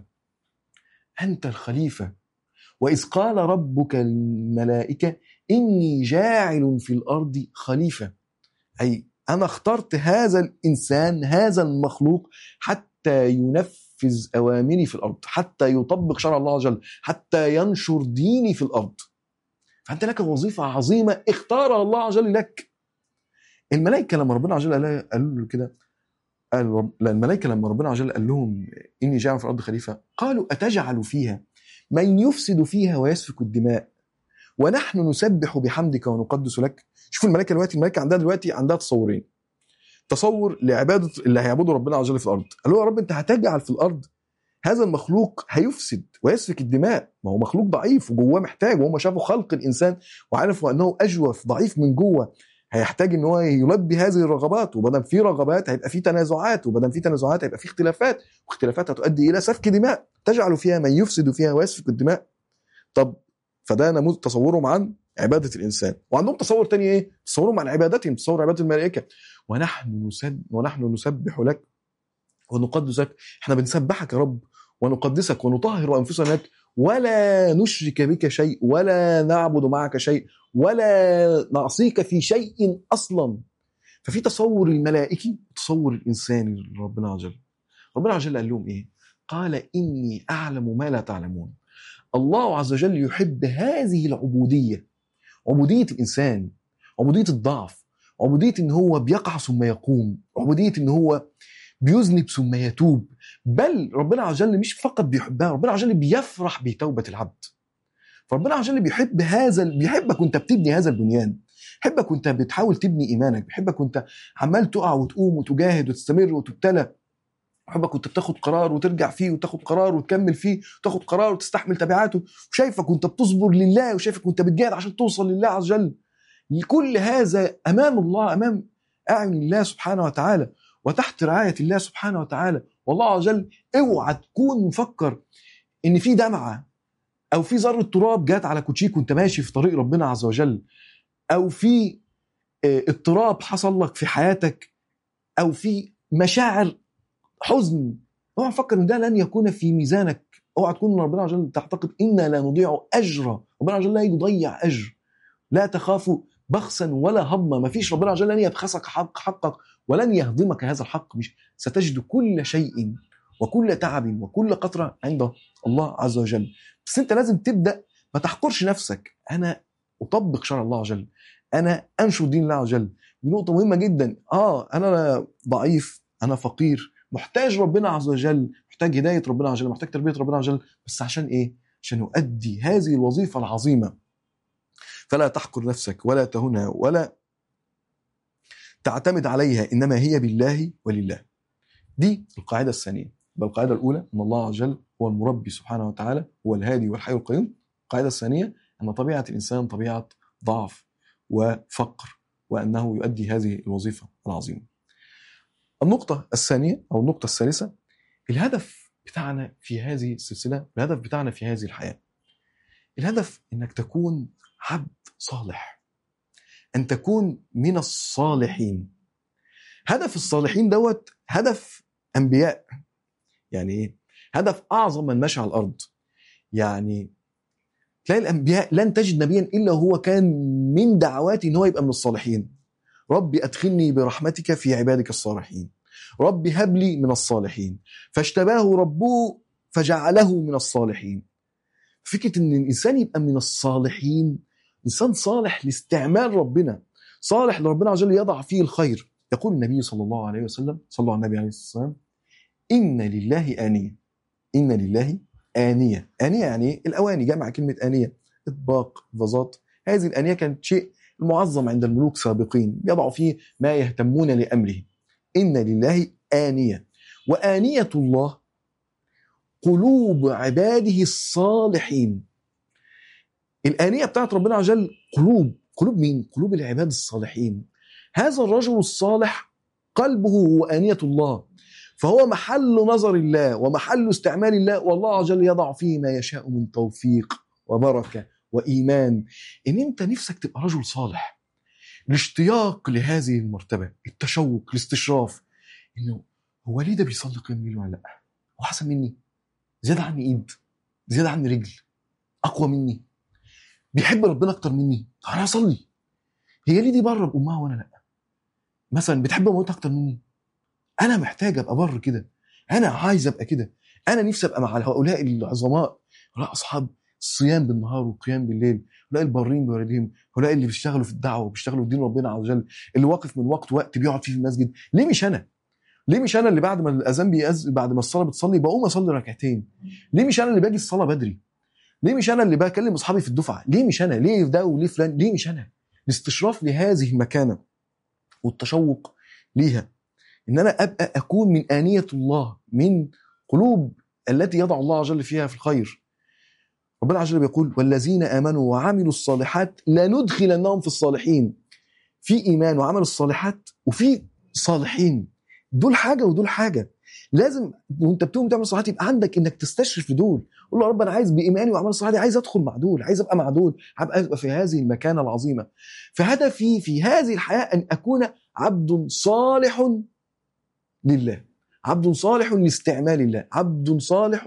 أنت الخليفة وإذ قال ربك الملائكة إني جاعل في الأرض خليفة أي أنا اخترت هذا الإنسان هذا المخلوق حتى ينفذ أوامري في الأرض حتى يطبق شرع الله عز وجل حتى ينشر ديني في الأرض فانت لك وظيفه عظيمه اختارها الله عز وجل لك الملائكه لما ربنا عز وجل قال له كده قال رب... الملائكه لما ربنا عز وجل قال لهم اني جاعل في الارض خليفه قالوا اتجعل فيها من يفسد فيها ويسفك الدماء ونحن نسبح بحمدك ونقدس لك شوف الملائكه دلوقتي الملائكه عندها دلوقتي عندها تصورين تصور لعباده اللي هيعبدوا ربنا عز وجل في الارض قالوا يا رب انت هتجعل في الارض هذا المخلوق هيفسد ويسفك الدماء ما هو مخلوق ضعيف وجواه محتاج وهم شافوا خلق الانسان وعرفوا انه اجوف ضعيف من جوه هيحتاج ان هو يلبي هذه الرغبات وبدل في رغبات هيبقى في تنازعات وبدل في تنازعات هيبقى في اختلافات واختلافات هتؤدي الى سفك دماء تجعل فيها من يفسد فيها ويسفك الدماء طب فده نموذج تصورهم عن عباده الانسان وعندهم تصور تاني ايه تصورهم عن عبادتهم تصور عباده الملائكه ونحن نسبح ونحن نسبح لك ونقدس لك احنا بنسبحك يا رب ونقدسك ونطهر انفسنا لك ولا نشرك بك شيء ولا نعبد معك شيء ولا نعصيك في شيء اصلا ففي تصور الملائكي وتصور الانساني لربنا عز وجل ربنا عز وجل قال لهم ايه قال اني اعلم ما لا تعلمون الله عز وجل يحب هذه العبوديه عبوديه الانسان عبوديه الضعف عبوديه ان هو بيقع ثم يقوم عبوديه ان هو بيذنب ثم يتوب بل ربنا عز وجل مش فقط بيحبها ربنا عز وجل بيفرح بتوبة العبد فربنا عز وجل بيحب هذا بيحبك وانت بتبني هذا البنيان بيحبك وانت بتحاول تبني ايمانك بيحبك وانت عمال تقع وتقوم وتجاهد وتستمر وتبتلى بيحبك وانت بتاخد قرار وترجع فيه وتاخد قرار وتكمل فيه وتاخد قرار وتستحمل تبعاته وشايفك وانت بتصبر لله وشايفك وانت بتجاهد عشان توصل لله عز وجل كل هذا امام الله امام اعين الله سبحانه وتعالى وتحت رعايه الله سبحانه وتعالى والله عز وجل اوعى تكون مفكر ان في دمعه او في ذره تراب جات على كوتشيك وانت ماشي في طريق ربنا عز وجل او في اضطراب حصل لك في حياتك او في مشاعر حزن اوعى تفكر ان ده لن يكون في ميزانك اوعى تكون ربنا عز وجل تعتقد انا لا نضيع اجر ربنا عز وجل لا يضيع اجر لا تخافوا بخسا ولا هضما ما فيش ربنا عز وجل لن يبخسك حق حقك ولن يهضمك هذا الحق مش ستجد كل شيء وكل تعب وكل قطرة عند الله عز وجل بس انت لازم تبدأ ما تحقرش نفسك انا اطبق شرع الله عز وجل انا انشر دين الله عز وجل دي نقطة مهمة جدا اه انا ضعيف انا فقير محتاج ربنا عز وجل محتاج هداية ربنا عز وجل محتاج تربية ربنا عز وجل بس عشان ايه عشان يؤدي هذه الوظيفة العظيمة فلا تحقر نفسك ولا تهنها ولا تعتمد عليها انما هي بالله ولله دي القاعده الثانيه يبقى القاعده الاولى ان الله عز وجل هو المربي سبحانه وتعالى هو الهادي والحي القيوم القاعده الثانيه ان طبيعه الانسان طبيعه ضعف وفقر وانه يؤدي هذه الوظيفه العظيمه النقطه الثانيه او النقطه الثالثه الهدف بتاعنا في هذه السلسله الهدف بتاعنا في هذه الحياه الهدف انك تكون عبد صالح ان تكون من الصالحين هدف الصالحين دوت هدف انبياء يعني ايه هدف اعظم من مشى على الارض يعني تلاقي الانبياء لن تجد نبيا الا هو كان من دعواته ان هو يبقى من الصالحين ربي ادخلني برحمتك في عبادك الصالحين ربي هب لي من الصالحين فاجتباه ربه فجعله من الصالحين فكره ان الانسان يبقى من الصالحين انسان صالح لاستعمال ربنا صالح لربنا عز وجل يضع فيه الخير يقول النبي صلى الله عليه وسلم صلى على النبي عليه الصلاه والسلام ان لله انيه ان لله انيه انيه يعني إيه؟ الاواني جمع كلمه انيه اطباق فازات هذه الانيه كانت شيء معظم عند الملوك سابقين يضع فيه ما يهتمون لامره ان لله انيه وانيه الله قلوب عباده الصالحين الآنية بتاعت ربنا عز وجل قلوب قلوب مين؟ قلوب العباد الصالحين هذا الرجل الصالح قلبه هو آنية الله فهو محل نظر الله ومحل استعمال الله والله عز وجل يضع فيه ما يشاء من توفيق وبركة وإيمان إن أنت نفسك تبقى رجل صالح الاشتياق لهذه المرتبة التشوق الاستشراف إنه هو ليه ده بيصلي قيام الليل ولا لأ؟ هو أحسن مني؟ زيادة عني إيد زيادة عني رجل أقوى مني بيحب ربنا اكتر مني طب انا اصلي هي ليه دي بره بامها وانا لا مثلا بتحب مامتها اكتر مني انا محتاج ابقى بر كده انا عايز ابقى كده انا نفسي ابقى مع هؤلاء العظماء هؤلاء اصحاب الصيام بالنهار والقيام بالليل هؤلاء البارين بوالديهم هؤلاء اللي بيشتغلوا في الدعوه وبيشتغلوا في دين ربنا عز وجل اللي واقف من وقت وقت بيقعد فيه في المسجد ليه مش انا ليه مش انا اللي بعد ما الاذان بيأذن بعد ما الصلاه بتصلي بقوم اصلي ركعتين ليه مش انا اللي باجي الصلاه بدري ليه مش انا اللي بكلم اصحابي في الدفعه ليه مش انا ليه ده وليه فلان ليه مش انا الاستشراف لهذه المكانه والتشوق ليها ان انا ابقى اكون من انيه الله من قلوب التي يضع الله عز وجل فيها في الخير ربنا عز وجل بيقول والذين امنوا وعملوا الصالحات لندخلنهم في الصالحين في ايمان وعمل الصالحات وفي صالحين دول حاجه ودول حاجه لازم وانت بتقوم تعمل الصالحات يبقى عندك انك تستشرف في دول قول له يا رب انا عايز بايماني واعمال الصالحات عايز ادخل مع دول عايز ابقى مع دول ابقى ابقى في هذه المكانه العظيمه فهدفي في هذه الحياه ان اكون عبد صالح لله عبد صالح لاستعمال الله عبد صالح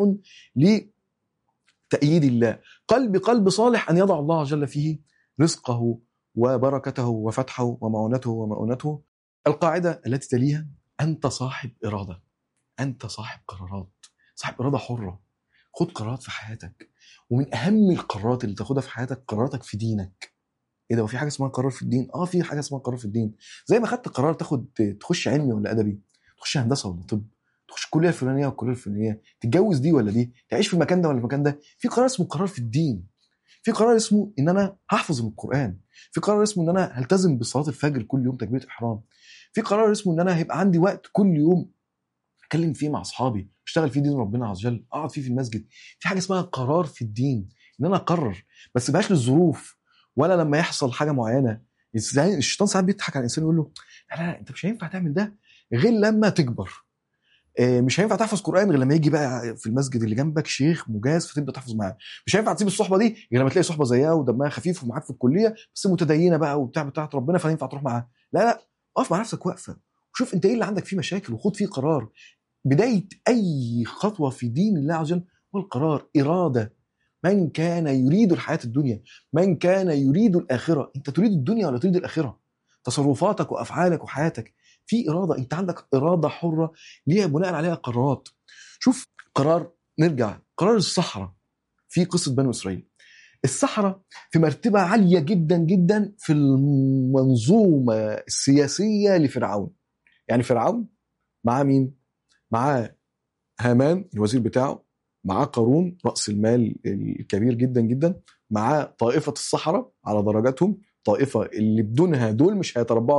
لتأييد الله قلب قلب صالح أن يضع الله جل فيه رزقه وبركته وفتحه ومعونته ومؤونته القاعدة التي تليها أنت صاحب إرادة أنت صاحب قرارات صاحب إرادة حرة خد قرارات في حياتك ومن أهم القرارات اللي تاخدها في حياتك قراراتك في دينك ايه ده وفي حاجه اسمها قرار في الدين اه في حاجه اسمها قرار في الدين زي ما خدت قرار تاخد تخش علمي ولا ادبي تخش هندسه ولا طب تخش الكليه الفلانيه ولا الكليه الفلانيه تتجوز دي ولا دي تعيش في المكان ده ولا المكان ده في قرار اسمه قرار في الدين في قرار اسمه ان انا هحفظ من القران في قرار اسمه ان انا هلتزم بصلاه الفجر كل يوم تكبيره احرام في قرار اسمه ان انا هيبقى عندي وقت كل يوم اتكلم فيه مع اصحابي اشتغل فيه دين ربنا عز وجل اقعد فيه في المسجد في حاجه اسمها قرار في الدين ان انا اقرر بس بقاش للظروف ولا لما يحصل حاجه معينه ازاي الشيطان ساعات بيضحك على الانسان يقول له لا لا انت مش هينفع تعمل ده غير لما تكبر آه، مش هينفع تحفظ قران غير لما يجي بقى في المسجد اللي جنبك شيخ مجاز فتبدا تحفظ معاه مش هينفع تسيب الصحبه دي غير لما تلاقي صحبه زيها ودمها خفيف ومعاك في الكليه بس متدينه بقى وبتاع بتاعت ربنا فينفع تروح معاها لا لا اقف مع نفسك وقفه وشوف انت ايه اللي عندك فيه مشاكل وخد فيه قرار بدايه اي خطوه في دين الله عز وجل هو القرار اراده من كان يريد الحياه الدنيا من كان يريد الاخره انت تريد الدنيا ولا تريد الاخره تصرفاتك وافعالك وحياتك في اراده انت عندك اراده حره ليها بناء عليها قرارات شوف قرار نرجع قرار الصحراء في قصه بنو اسرائيل الصحراء في مرتبه عاليه جدا جدا في المنظومه السياسيه لفرعون يعني فرعون معاه مين معاه هامان الوزير بتاعه معاه قارون راس المال الكبير جدا جدا معاه طائفه الصحراء على درجاتهم طائفه اللي بدونها دول مش هيتربعوا العرش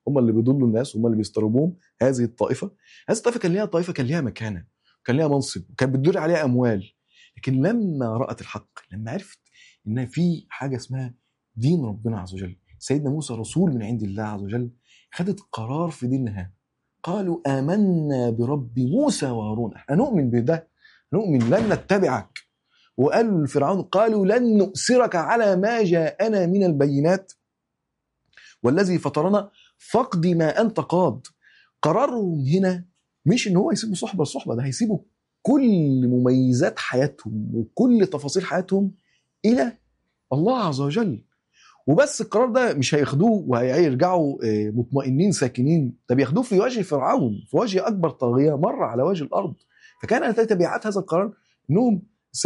هم اللي بيضلوا الناس هم اللي بيستربوهم هذه الطائفه هذه الطائفه كان ليها طائفه كان ليها مكانه كان ليها منصب وكان بتدور عليها اموال لكن لما رات الحق لما عرفت ان في حاجه اسمها دين ربنا عز وجل سيدنا موسى رسول من عند الله عز وجل خدت قرار في دينها قالوا آمنا برب موسى وهارون احنا نؤمن بده نؤمن لن نتبعك وقالوا لفرعون قالوا لن نؤثرك على ما جاءنا من البينات والذي فطرنا فاقض ما انت قاض قرارهم هنا مش ان هو يسيبوا صحبه لصحبه ده هيسيبوا كل مميزات حياتهم وكل تفاصيل حياتهم الى الله عز وجل وبس القرار ده مش هياخدوه وهيرجعوا آه، مطمئنين ساكنين ده بياخدوه في وجه فرعون في وجه اكبر طاغيه مر على وجه الارض فكان تبعات هذا القرار انهم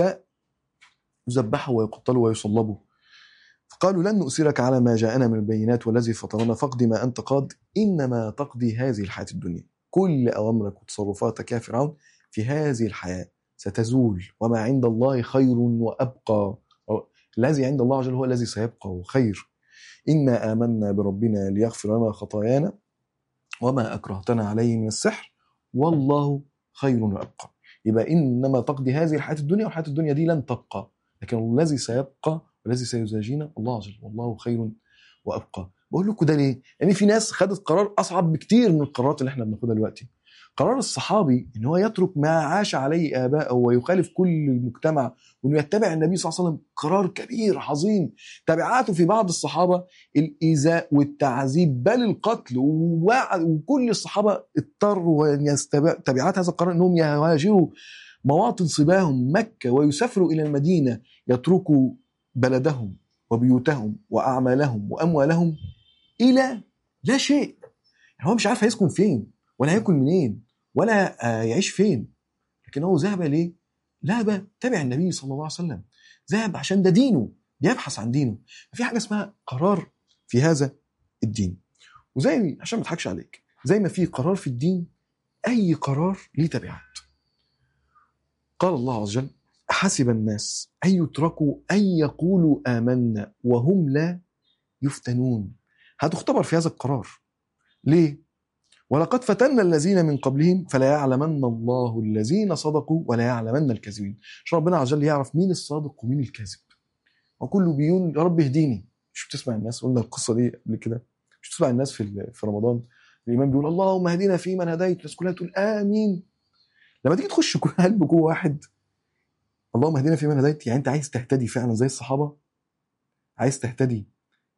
سيذبحوا ويقتلوا ويصلبوا فقالوا لن نؤثرك على ما جاءنا من البينات والذي فطرنا فاقض ما انت قاض انما تقضي هذه الحياه الدنيا كل اوامرك وتصرفاتك يا فرعون في هذه الحياه ستزول وما عند الله خير وابقى الذي عند الله عز وجل هو الذي سيبقى وخير إنا آمنا بربنا ليغفر لنا خطايانا وما أكرهتنا عليه من السحر والله خير وأبقى يبقى إنما تقضي هذه الحياة الدنيا والحياة الدنيا دي لن تبقى لكن الذي سيبقى والذي سيزاجينا الله عز وجل والله خير وأبقى بقول لكم ده ليه؟ لأن يعني في ناس خدت قرار أصعب بكتير من القرارات اللي احنا بناخدها دلوقتي قرار الصحابي ان هو يترك ما عاش عليه اباءه ويخالف كل المجتمع وانه يتبع النبي صلى الله عليه وسلم قرار كبير عظيم تبعاته في بعض الصحابه الايذاء والتعذيب بل القتل وكل الصحابه اضطروا ان يستبع تبعات هذا القرار انهم يهاجروا مواطن صباهم مكه ويسافروا الى المدينه يتركوا بلدهم وبيوتهم واعمالهم واموالهم الى لا شيء يعني هو مش عارف هيسكن فين ولا هياكل منين ولا آه، يعيش فين لكن هو ذهب ليه ذهب تبع النبي صلى الله عليه وسلم ذهب عشان ده دينه بيبحث عن دينه في حاجه اسمها قرار في هذا الدين وزي عشان ما اضحكش عليك زي ما في قرار في الدين اي قرار ليه تبعات قال الله عز وجل حسب الناس ان يتركوا ان يقولوا امنا وهم لا يفتنون هتختبر في هذا القرار ليه ولقد فتنا الذين من قبلهم فلا يعلمن الله الذين صدقوا ولا يعلمن الكاذبين عشان ربنا عز وجل يعرف مين الصادق ومين الكاذب وكله بيقول يا رب اهديني مش بتسمع الناس قلنا القصه دي قبل كده مش بتسمع الناس في في رمضان الامام بيقول اللهم اهدنا فيمن هديت الناس كلها تقول امين لما تيجي تخش كل قلب جوه واحد اللهم اهدنا فيمن هديت يعني انت عايز تهتدي فعلا زي الصحابه عايز تهتدي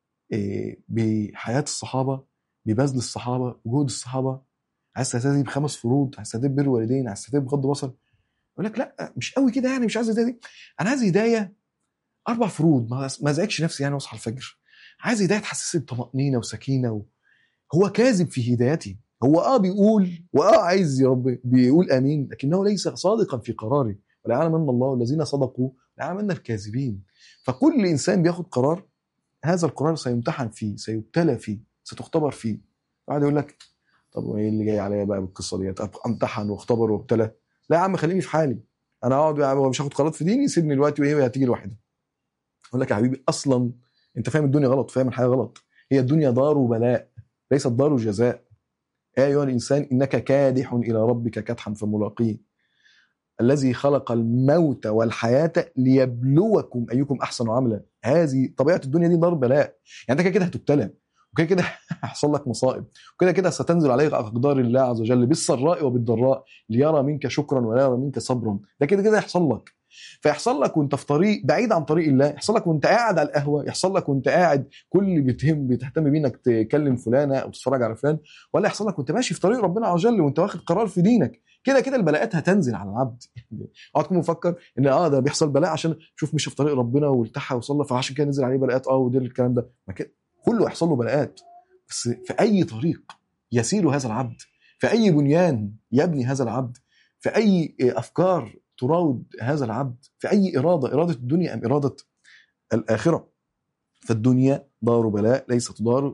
إيه، بحياه الصحابه ببذل الصحابه وجهد الصحابه عايز تهتدي بخمس فروض عايز تهتدي ببر الوالدين عايز تهتدي بغض البصر يقول لك لا مش قوي كده يعني مش عايز هدايه انا عايز هدايه اربع فروض ما ازعجش نفسي يعني واصحى الفجر عايز هدايه تحسسني بطمانينه وسكينه و... هو كاذب في هدايتي هو اه بيقول واه عايز يا رب بيقول امين لكنه ليس صادقا في قراره ولا يعلم ان الله الذين صدقوا لا يعلم ان الكاذبين فكل انسان بياخد قرار هذا القرار سيمتحن فيه سيبتلى فيه ستختبر فيه بعد يقول لك طب وايه اللي جاي عليا بقى بالقصه ديت امتحن واختبر وابتلى لا يا عم خليني في حالي انا اقعد يا عم مش هاخد قرارات في ديني سيبني دلوقتي وايه هتيجي لوحدها اقول لك يا حبيبي اصلا انت فاهم الدنيا غلط فاهم الحياه غلط هي الدنيا دار بلاء ليست دار جزاء يا ايها الانسان انك كادح الى ربك كدحا فملاقيه الذي خلق الموت والحياه ليبلوكم ايكم احسن عملا هذه طبيعه الدنيا دي دار بلاء يعني انت كده كده هتبتلى وكده كده هيحصل لك مصائب وكده كده ستنزل عليك اقدار الله عز وجل بالسراء وبالضراء ليرى منك شكرا ولا يرى منك صبرا ده كده كده يحصل لك فيحصل لك وانت في طريق بعيد عن طريق الله يحصل لك وانت قاعد على القهوه يحصل لك وانت قاعد كل اللي بيتهم بتهتم بيه انك تكلم فلانه او تتفرج على فلان ولا يحصل لك وانت ماشي في طريق ربنا عز وجل وانت واخد قرار في دينك كده كده البلاءات هتنزل على العبد اوعى تكون مفكر ان اه ده بيحصل بلاء عشان شوف مش في طريق ربنا والتحى وصلى فعشان كده نزل عليه بلاءات اه ودي الكلام ده ما كده كله يحصل له بلاءات بس في اي طريق يسير هذا العبد في اي بنيان يبني هذا العبد في اي افكار تراود هذا العبد في اي اراده اراده الدنيا ام اراده الاخره فالدنيا دار بلاء ليست دار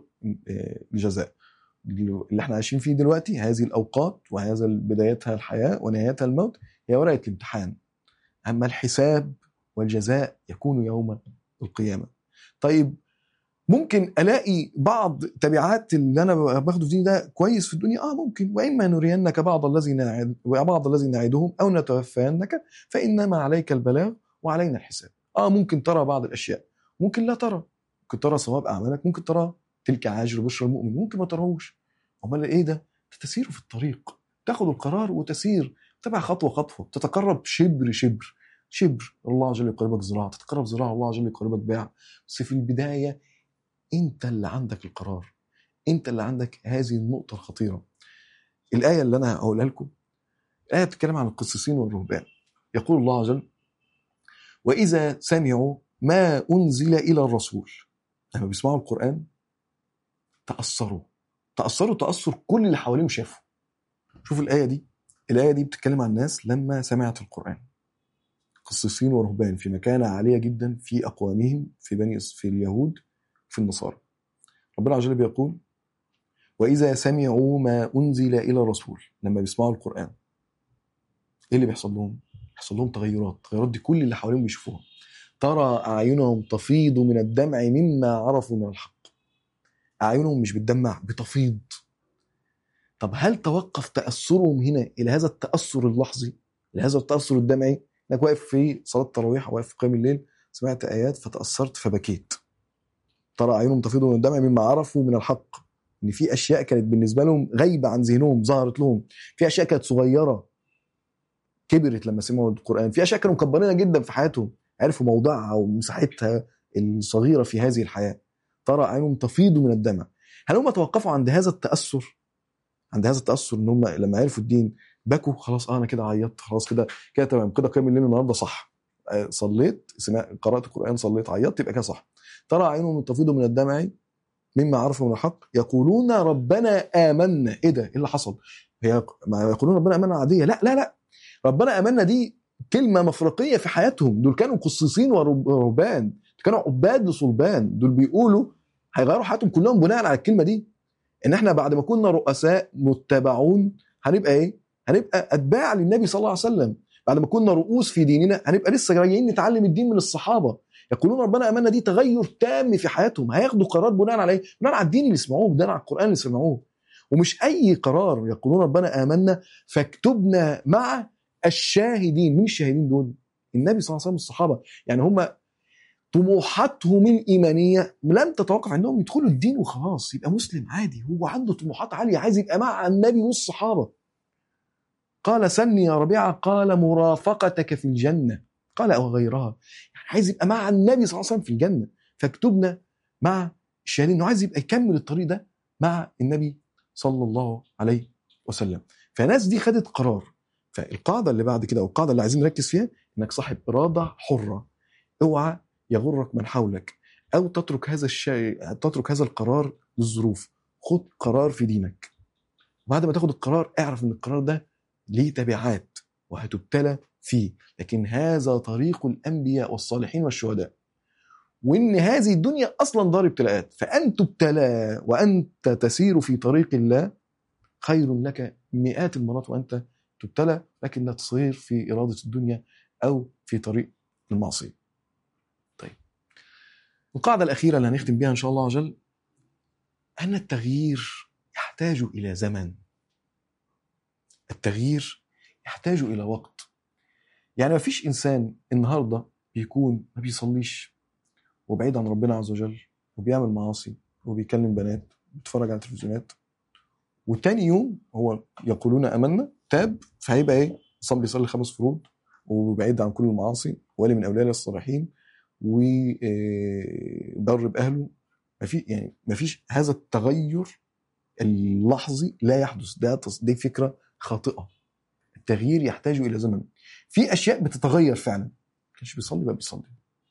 لجزاء اللي احنا عايشين فيه دلوقتي هذه الاوقات وهذا بدايتها الحياه ونهايتها الموت هي ورقه الامتحان اما الحساب والجزاء يكون يوم القيامه طيب ممكن الاقي بعض تبعات اللي انا باخده في ديني ده كويس في الدنيا اه ممكن واما نرينك بعض الذي نعد بعض الذي نعدهم او نتوفينك فانما عليك البلاغ وعلينا الحساب اه ممكن ترى بعض الاشياء ممكن لا ترى ممكن ترى صواب اعمالك ممكن ترى تلك عاجل بشرى المؤمن ممكن ما تراهوش امال ايه ده تسير في الطريق تاخد القرار وتسير تبع خطوه خطوه تتقرب شبر شبر شبر الله جل يقربك زراعه تتقرب زراعه الله جل يقربك بيع بس في البدايه انت اللي عندك القرار انت اللي عندك هذه النقطه الخطيره الايه اللي انا هقولها لكم الايه بتتكلم عن القسيسين والرهبان يقول الله عز وجل واذا سمعوا ما انزل الى الرسول لما بيسمعوا القران تاثروا تاثروا تاثر كل اللي حواليهم شافوا شوف الايه دي الايه دي بتتكلم عن الناس لما سمعت القران قسيسين ورهبان في مكانة عالية جدا في أقوامهم في بني في اليهود في النصارى ربنا عز وجل بيقول وإذا سمعوا ما أنزل إلى الرسول لما بيسمعوا القرآن إيه اللي بيحصل لهم؟ بيحصل لهم تغيرات التغيرات دي كل اللي حواليهم بيشوفوها ترى أعينهم تفيض من الدمع مما عرفوا من الحق أعينهم مش بتدمع بتفيض طب هل توقف تأثرهم هنا إلى هذا التأثر اللحظي إلى هذا التأثر الدمعي انك واقف في صلاه التراويح واقف في قيام الليل سمعت ايات فتاثرت فبكيت ترى عيونهم تفيض من الدمع مما عرفوا من الحق ان في اشياء كانت بالنسبه لهم غايبه عن ذهنهم ظهرت لهم في اشياء كانت صغيره كبرت لما سمعوا القران في اشياء كانوا مكبرينها جدا في حياتهم عرفوا موضعها ومساحتها الصغيره في هذه الحياه ترى عينهم تفيض من الدمع هل هم توقفوا عند هذا التاثر عند هذا التاثر ان هم لما عرفوا الدين بكوا خلاص اه انا كده عيطت خلاص كده كده تمام كده قيام الليل النهارده صح آه، صليت سمعت قرات القران صليت عيطت يبقى كده صح ترى عينهم تفيض من الدمع مما عرفوا من الحق يقولون ربنا امنا ايه ده ايه اللي حصل هي ما يقولون ربنا امنا عاديه لا لا لا ربنا امنا دي كلمه مفرقيه في حياتهم دول كانوا قصيصين ورهبان كانوا عباد لصلبان دول بيقولوا هيغيروا حياتهم كلهم بناء على الكلمه دي ان احنا بعد ما كنا رؤساء متبعون هنبقى ايه هنبقى اتباع للنبي صلى الله عليه وسلم بعد ما كنا رؤوس في ديننا هنبقى لسه جايين نتعلم الدين من الصحابه يقولون ربنا امنا دي تغير تام في حياتهم هياخدوا قرارات بناء على ايه؟ بناء على الدين اللي سمعوه بناء على القران اللي سمعوه ومش اي قرار يقولون ربنا امنا فاكتبنا مع الشاهدين مين الشاهدين دول؟ النبي صلى الله عليه وسلم الصحابه يعني هم طموحاتهم الايمانيه لم تتوقف عندهم يدخلوا الدين وخلاص يبقى مسلم عادي هو عنده طموحات عاليه عايز يبقى مع النبي والصحابه قال سني يا ربيعة قال مرافقتك في الجنة قال أو غيرها يعني عايز يبقى مع النبي صلى الله عليه وسلم في الجنة فاكتبنا مع الشهادين انه عايز يبقى يكمل الطريق ده مع النبي صلى الله عليه وسلم فالناس دي خدت قرار فالقاعده اللي بعد كده او القاعده اللي عايزين نركز فيها انك صاحب اراده حره اوعى يغرك من حولك او تترك هذا الشيء تترك هذا القرار للظروف خد قرار في دينك وبعد ما تاخد القرار اعرف ان القرار ده ليه تبعات وهتبتلى فيه لكن هذا طريق الانبياء والصالحين والشهداء وان هذه الدنيا اصلا دار ابتلاءات فان تبتلى وانت تسير في طريق الله خير لك مئات المرات وانت تبتلى لكن لا تصير في اراده الدنيا او في طريق المعصيه. طيب. القاعده الاخيره اللي هنختم بها ان شاء الله عز وجل ان التغيير يحتاج الى زمن. التغيير يحتاج الى وقت. يعني ما فيش انسان النهارده بيكون ما بيصليش وبعيد عن ربنا عز وجل وبيعمل معاصي وبيكلم بنات بيتفرج على التلفزيونات وتاني يوم هو يقولون امنا تاب فهيبقى ايه؟ صلي بيصلي خمس فروض وبعيد عن كل المعاصي ولي من اولياء الصالحين وبر باهله ما في يعني ما فيش هذا التغير اللحظي لا يحدث ده دي فكره خاطئه التغيير يحتاج الى زمن في اشياء بتتغير فعلا كانش بيصلي بقى بيصلي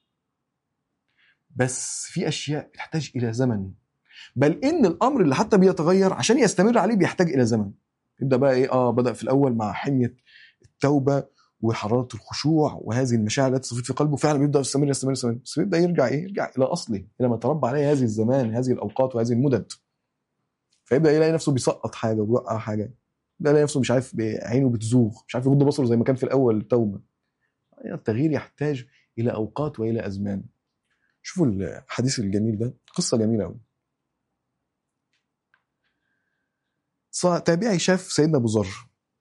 بس في اشياء بتحتاج الى زمن بل ان الامر اللي حتى بيتغير عشان يستمر عليه بيحتاج الى زمن يبدا بقى ايه اه بدا في الاول مع حميه التوبه وحراره الخشوع وهذه المشاعر التي تصفيت في قلبه فعلا بيبدا يستمر يستمر يستمر بس بيبدا يرجع ايه يرجع الى اصله الى ما تربى عليه هذه الزمان هذه الاوقات وهذه المدد فيبدا يلاقي نفسه بيسقط حاجه وبيوقع حاجه ده يلاقي نفسه مش عارف عينه بتزوغ مش عارف يغض بصره زي ما كان في الاول التوبه التغيير يحتاج الى اوقات والى ازمان شوفوا الحديث الجميل ده قصه جميله قوي تابعي شاف سيدنا ابو ذر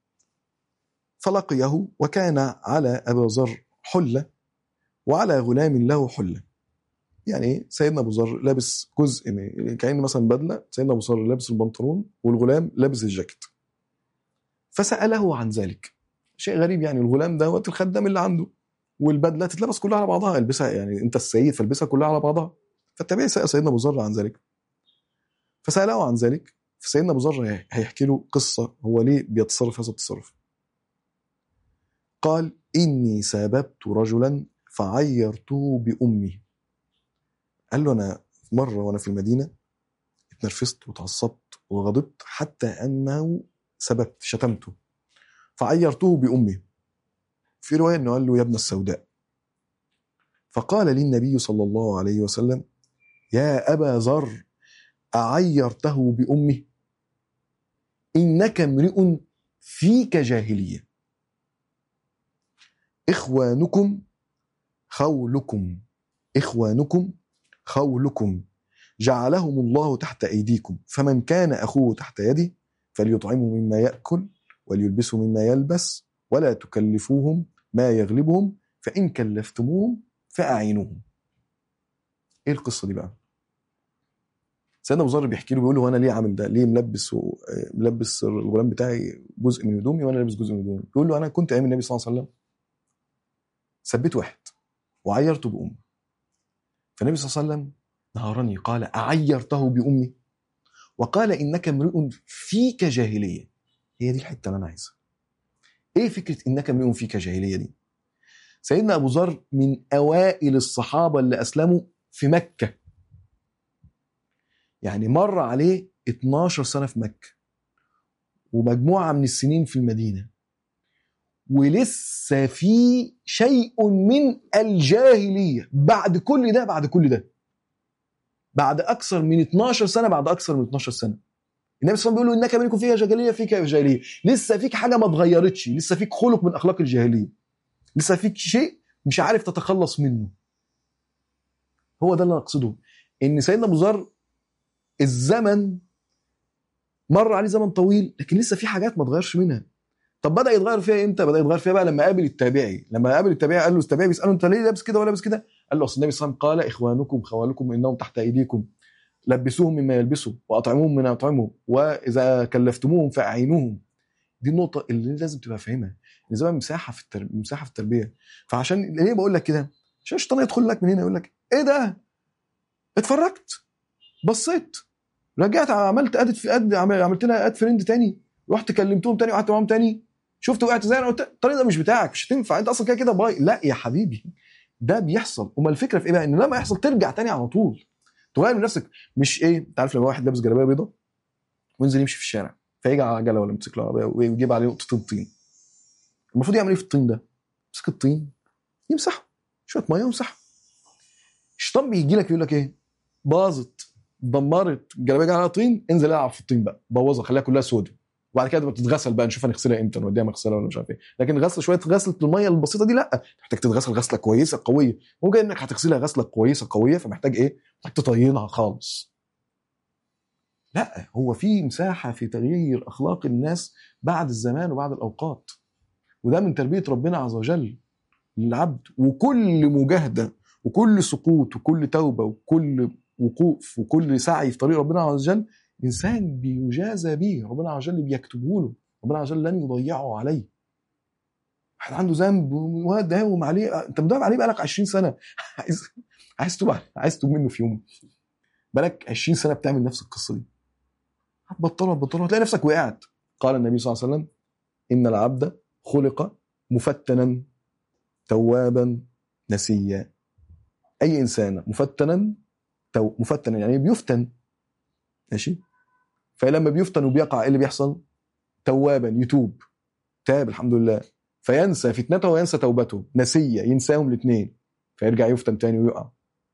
فلقيه وكان على ابي ذر حله وعلى غلام له حله يعني سيدنا ابو ذر لابس جزء من كان مثلا بدله سيدنا ابو ذر لابس البنطلون والغلام لابس الجاكيت فساله عن ذلك شيء غريب يعني الغلام دوت الخدام اللي عنده والبدله تتلبس كلها على بعضها البسها يعني انت السيد فالبسها كلها على بعضها فالتابعي سال سيدنا ابو ذر عن ذلك فساله عن ذلك فسيدنا ابو ذر هيحكي له قصه هو ليه بيتصرف هذا التصرف قال اني ساببت رجلا فعيرته بامي قال له انا مره وانا في المدينه اتنرفزت وتعصبت وغضبت حتى انه سببت شتمته فعيرته بامي في روايه انه قال له يا ابن السوداء فقال لي النبي صلى الله عليه وسلم يا ابا ذر اعيرته بامه انك امرئ فيك جاهليه اخوانكم خولكم اخوانكم خولكم جعلهم الله تحت ايديكم فمن كان اخوه تحت يده فليطعمه مما ياكل وليلبسه مما يلبس ولا تكلفوهم ما يغلبهم فان كلفتموهم فاعينوهم ايه القصه دي بقى سيدنا ابو ذر بيحكي له بيقول له انا ليه عامل ده؟ ليه ملبس و... ملبس الغلام بتاعي جزء من هدومي وانا لابس جزء من هدومي؟ بيقول له انا كنت ايام النبي صلى الله عليه وسلم سبيت واحد وعيرته بامي فالنبي صلى الله عليه وسلم نهرني قال اعيرته بامي وقال انك امرئ فيك جاهليه هي دي الحته اللي انا عايزها ايه فكره انك امرئ فيك جاهليه دي؟ سيدنا ابو ذر من اوائل الصحابه اللي اسلموا في مكه يعني مر عليه 12 سنة في مكة ومجموعة من السنين في المدينة ولسه في شيء من الجاهلية بعد كل ده بعد كل ده بعد أكثر من 12 سنة بعد أكثر من 12 سنة النبي صلى الله عليه وسلم بيقول له إنك منكم فيها جاهلية فيك جاهلية لسه فيك حاجة ما اتغيرتش لسه فيك خلق من أخلاق الجاهلية لسه فيك شيء مش عارف تتخلص منه هو ده اللي أنا أقصده إن سيدنا أبو ذر الزمن مر عليه زمن طويل لكن لسه في حاجات ما اتغيرش منها طب بدا يتغير فيها امتى بدا يتغير فيها بقى لما قابل التابعي لما قابل التابعي قال له التابعي بيساله انت ليه لابس كده ولا لابس كده قال له اصل النبي صلى الله عليه وسلم قال اخوانكم خوالكم انهم تحت ايديكم لبسوهم مما يلبسوا واطعموهم من اطعمهم واذا كلفتموهم فاعينوهم دي النقطه اللي لازم تبقى فاهمها ان زمان مساحه في التربيه مساحه في التربيه فعشان ليه بقول لك كده عشان الشيطان يدخل لك من هنا يقول لك ايه ده اتفرجت بصيت رجعت عملت ادت في اد عملت لها اد فريند تاني رحت كلمتهم تاني وقعدت معاهم تاني شفت وقعت زي انا قلت الطريق ده مش بتاعك مش هتنفع انت اصلا كده كده باي لا يا حبيبي ده بيحصل امال الفكره في ايه بقى ان لما يحصل ترجع تاني على طول تغير من نفسك مش ايه انت عارف لما واحد لابس جلابيه بيضاء وينزل يمشي في الشارع فيجي على عجله ولا موتوسيكل عربيه ويجيب عليه نقطتين طين المفروض يعمل ايه في الطين ده؟ يمسك الطين يمسحه شويه ميه ويمسحه الشيطان بيجي لك يقول لك ايه؟ باظت دمرت الجلابيه عليها طين انزل العب في الطين بقى بوظها خليها كلها سودا وبعد كده بتتغسل بقى نشوف هنغسلها امتى نوديها مغسله ولا مش عارف ايه لكن غسل شويه غسله الميه البسيطه دي لا محتاج تتغسل غسله كويسه قويه ممكن انك هتغسلها غسله كويسه قويه فمحتاج ايه؟ محتاج تطينها خالص لا هو في مساحه في تغيير اخلاق الناس بعد الزمان وبعد الاوقات وده من تربيه ربنا عز وجل للعبد وكل مجاهده وكل سقوط وكل توبه وكل وقوف وكل سعي في طريق ربنا عز وجل انسان بيجازى به ربنا عز وجل بيكتبه له ربنا عز وجل لن يضيعه عليه واحد عنده ذنب وداوم عليه انت مداوم عليه بقالك 20 سنه عايز عايز تتوب عايز تتوب منه في يوم بقالك 20 سنه بتعمل نفس القصه دي هتبطلها هتبطلها هتلاقي نفسك وقعت قال النبي صلى الله عليه وسلم ان العبد خلق مفتنا توابا نسيا اي انسان مفتنا تو مفتنا يعني بيفتن ماشي فلما بيفتن وبيقع ايه اللي بيحصل توابا يتوب تاب الحمد لله فينسى فتنته وينسى توبته نسيه ينساهم الاثنين فيرجع يفتن تاني ويقع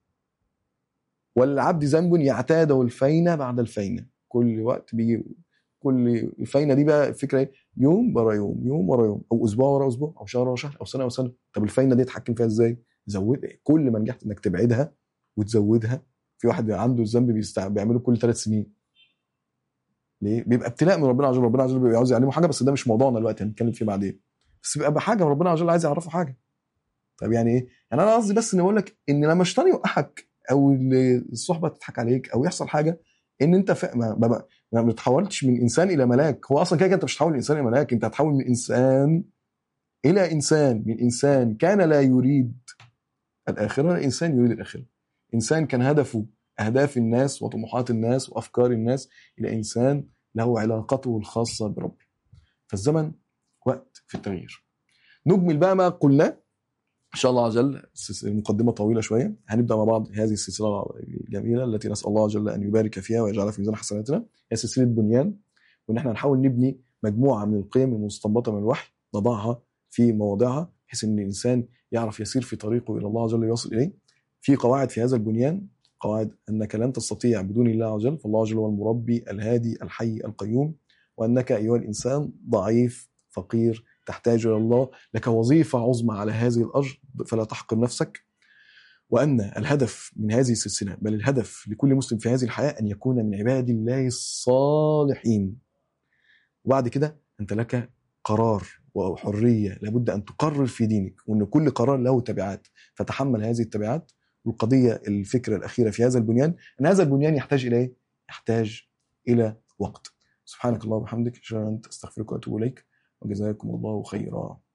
والعبد ذنب يعتاده الفينة بعد الفينة كل وقت بيجي كل الفينة دي بقى الفكرة ايه يوم ورا يوم يوم ورا يوم او اسبوع ورا اسبوع او شهر ورا شهر او سنة ورا سنة طب الفينة دي اتحكم فيها ازاي زود كل ما نجحت انك تبعدها وتزودها في واحد عنده الذنب بيستع... بيعمله كل ثلاث سنين ليه؟ بيبقى ابتلاء من ربنا عز وجل ربنا عز وجل بيبقى عاوز يعلمه حاجه بس ده مش موضوعنا دلوقتي هنتكلم فيه بعدين بس بيبقى بحاجه ربنا عز وجل عايز يعرفه حاجه طب يعني ايه؟ يعني انا قصدي بس اني اقول لك ان لما الشيطان يوقعك او الصحبه تضحك عليك او يحصل حاجه ان انت ف... ما, ما, ما بتحولتش من انسان الى ملاك هو اصلا كده انت مش هتحول من انسان الى ملاك انت هتحول من انسان الى انسان من انسان كان لا يريد الاخره الى انسان يريد الاخره انسان كان هدفه اهداف الناس وطموحات الناس وافكار الناس الى انسان له علاقته الخاصه بربه فالزمن وقت في التغيير نجمل بقى ما قلناه ان شاء الله عز وجل المقدمه طويله شويه هنبدا مع بعض هذه السلسله الجميله التي نسال الله عز وجل ان يبارك فيها ويجعلها في ميزان حسناتنا هي سلسله بنيان وان احنا نحاول نبني مجموعه من القيم المستنبطه من الوحي نضعها في مواضعها بحيث ان الانسان يعرف يسير في طريقه الى الله عز وجل ويصل اليه في قواعد في هذا البنيان قواعد انك لن تستطيع بدون الله عز وجل فالله عز وجل هو المربي الهادي الحي القيوم وانك ايها الانسان ضعيف فقير تحتاج الى الله لك وظيفه عظمى على هذه الارض فلا تحقر نفسك وان الهدف من هذه السلسله بل الهدف لكل مسلم في هذه الحياه ان يكون من عباد الله الصالحين وبعد كده انت لك قرار وحريه لابد ان تقرر في دينك وان كل قرار له تبعات فتحمل هذه التبعات والقضيه الفكره الاخيره في هذا البنيان ان هذا البنيان يحتاج الى ايه؟ يحتاج الى وقت سبحانك اللهم وبحمدك اشهد ان لا اله الا انت استغفرك واتوب اليك وجزاكم الله خيرا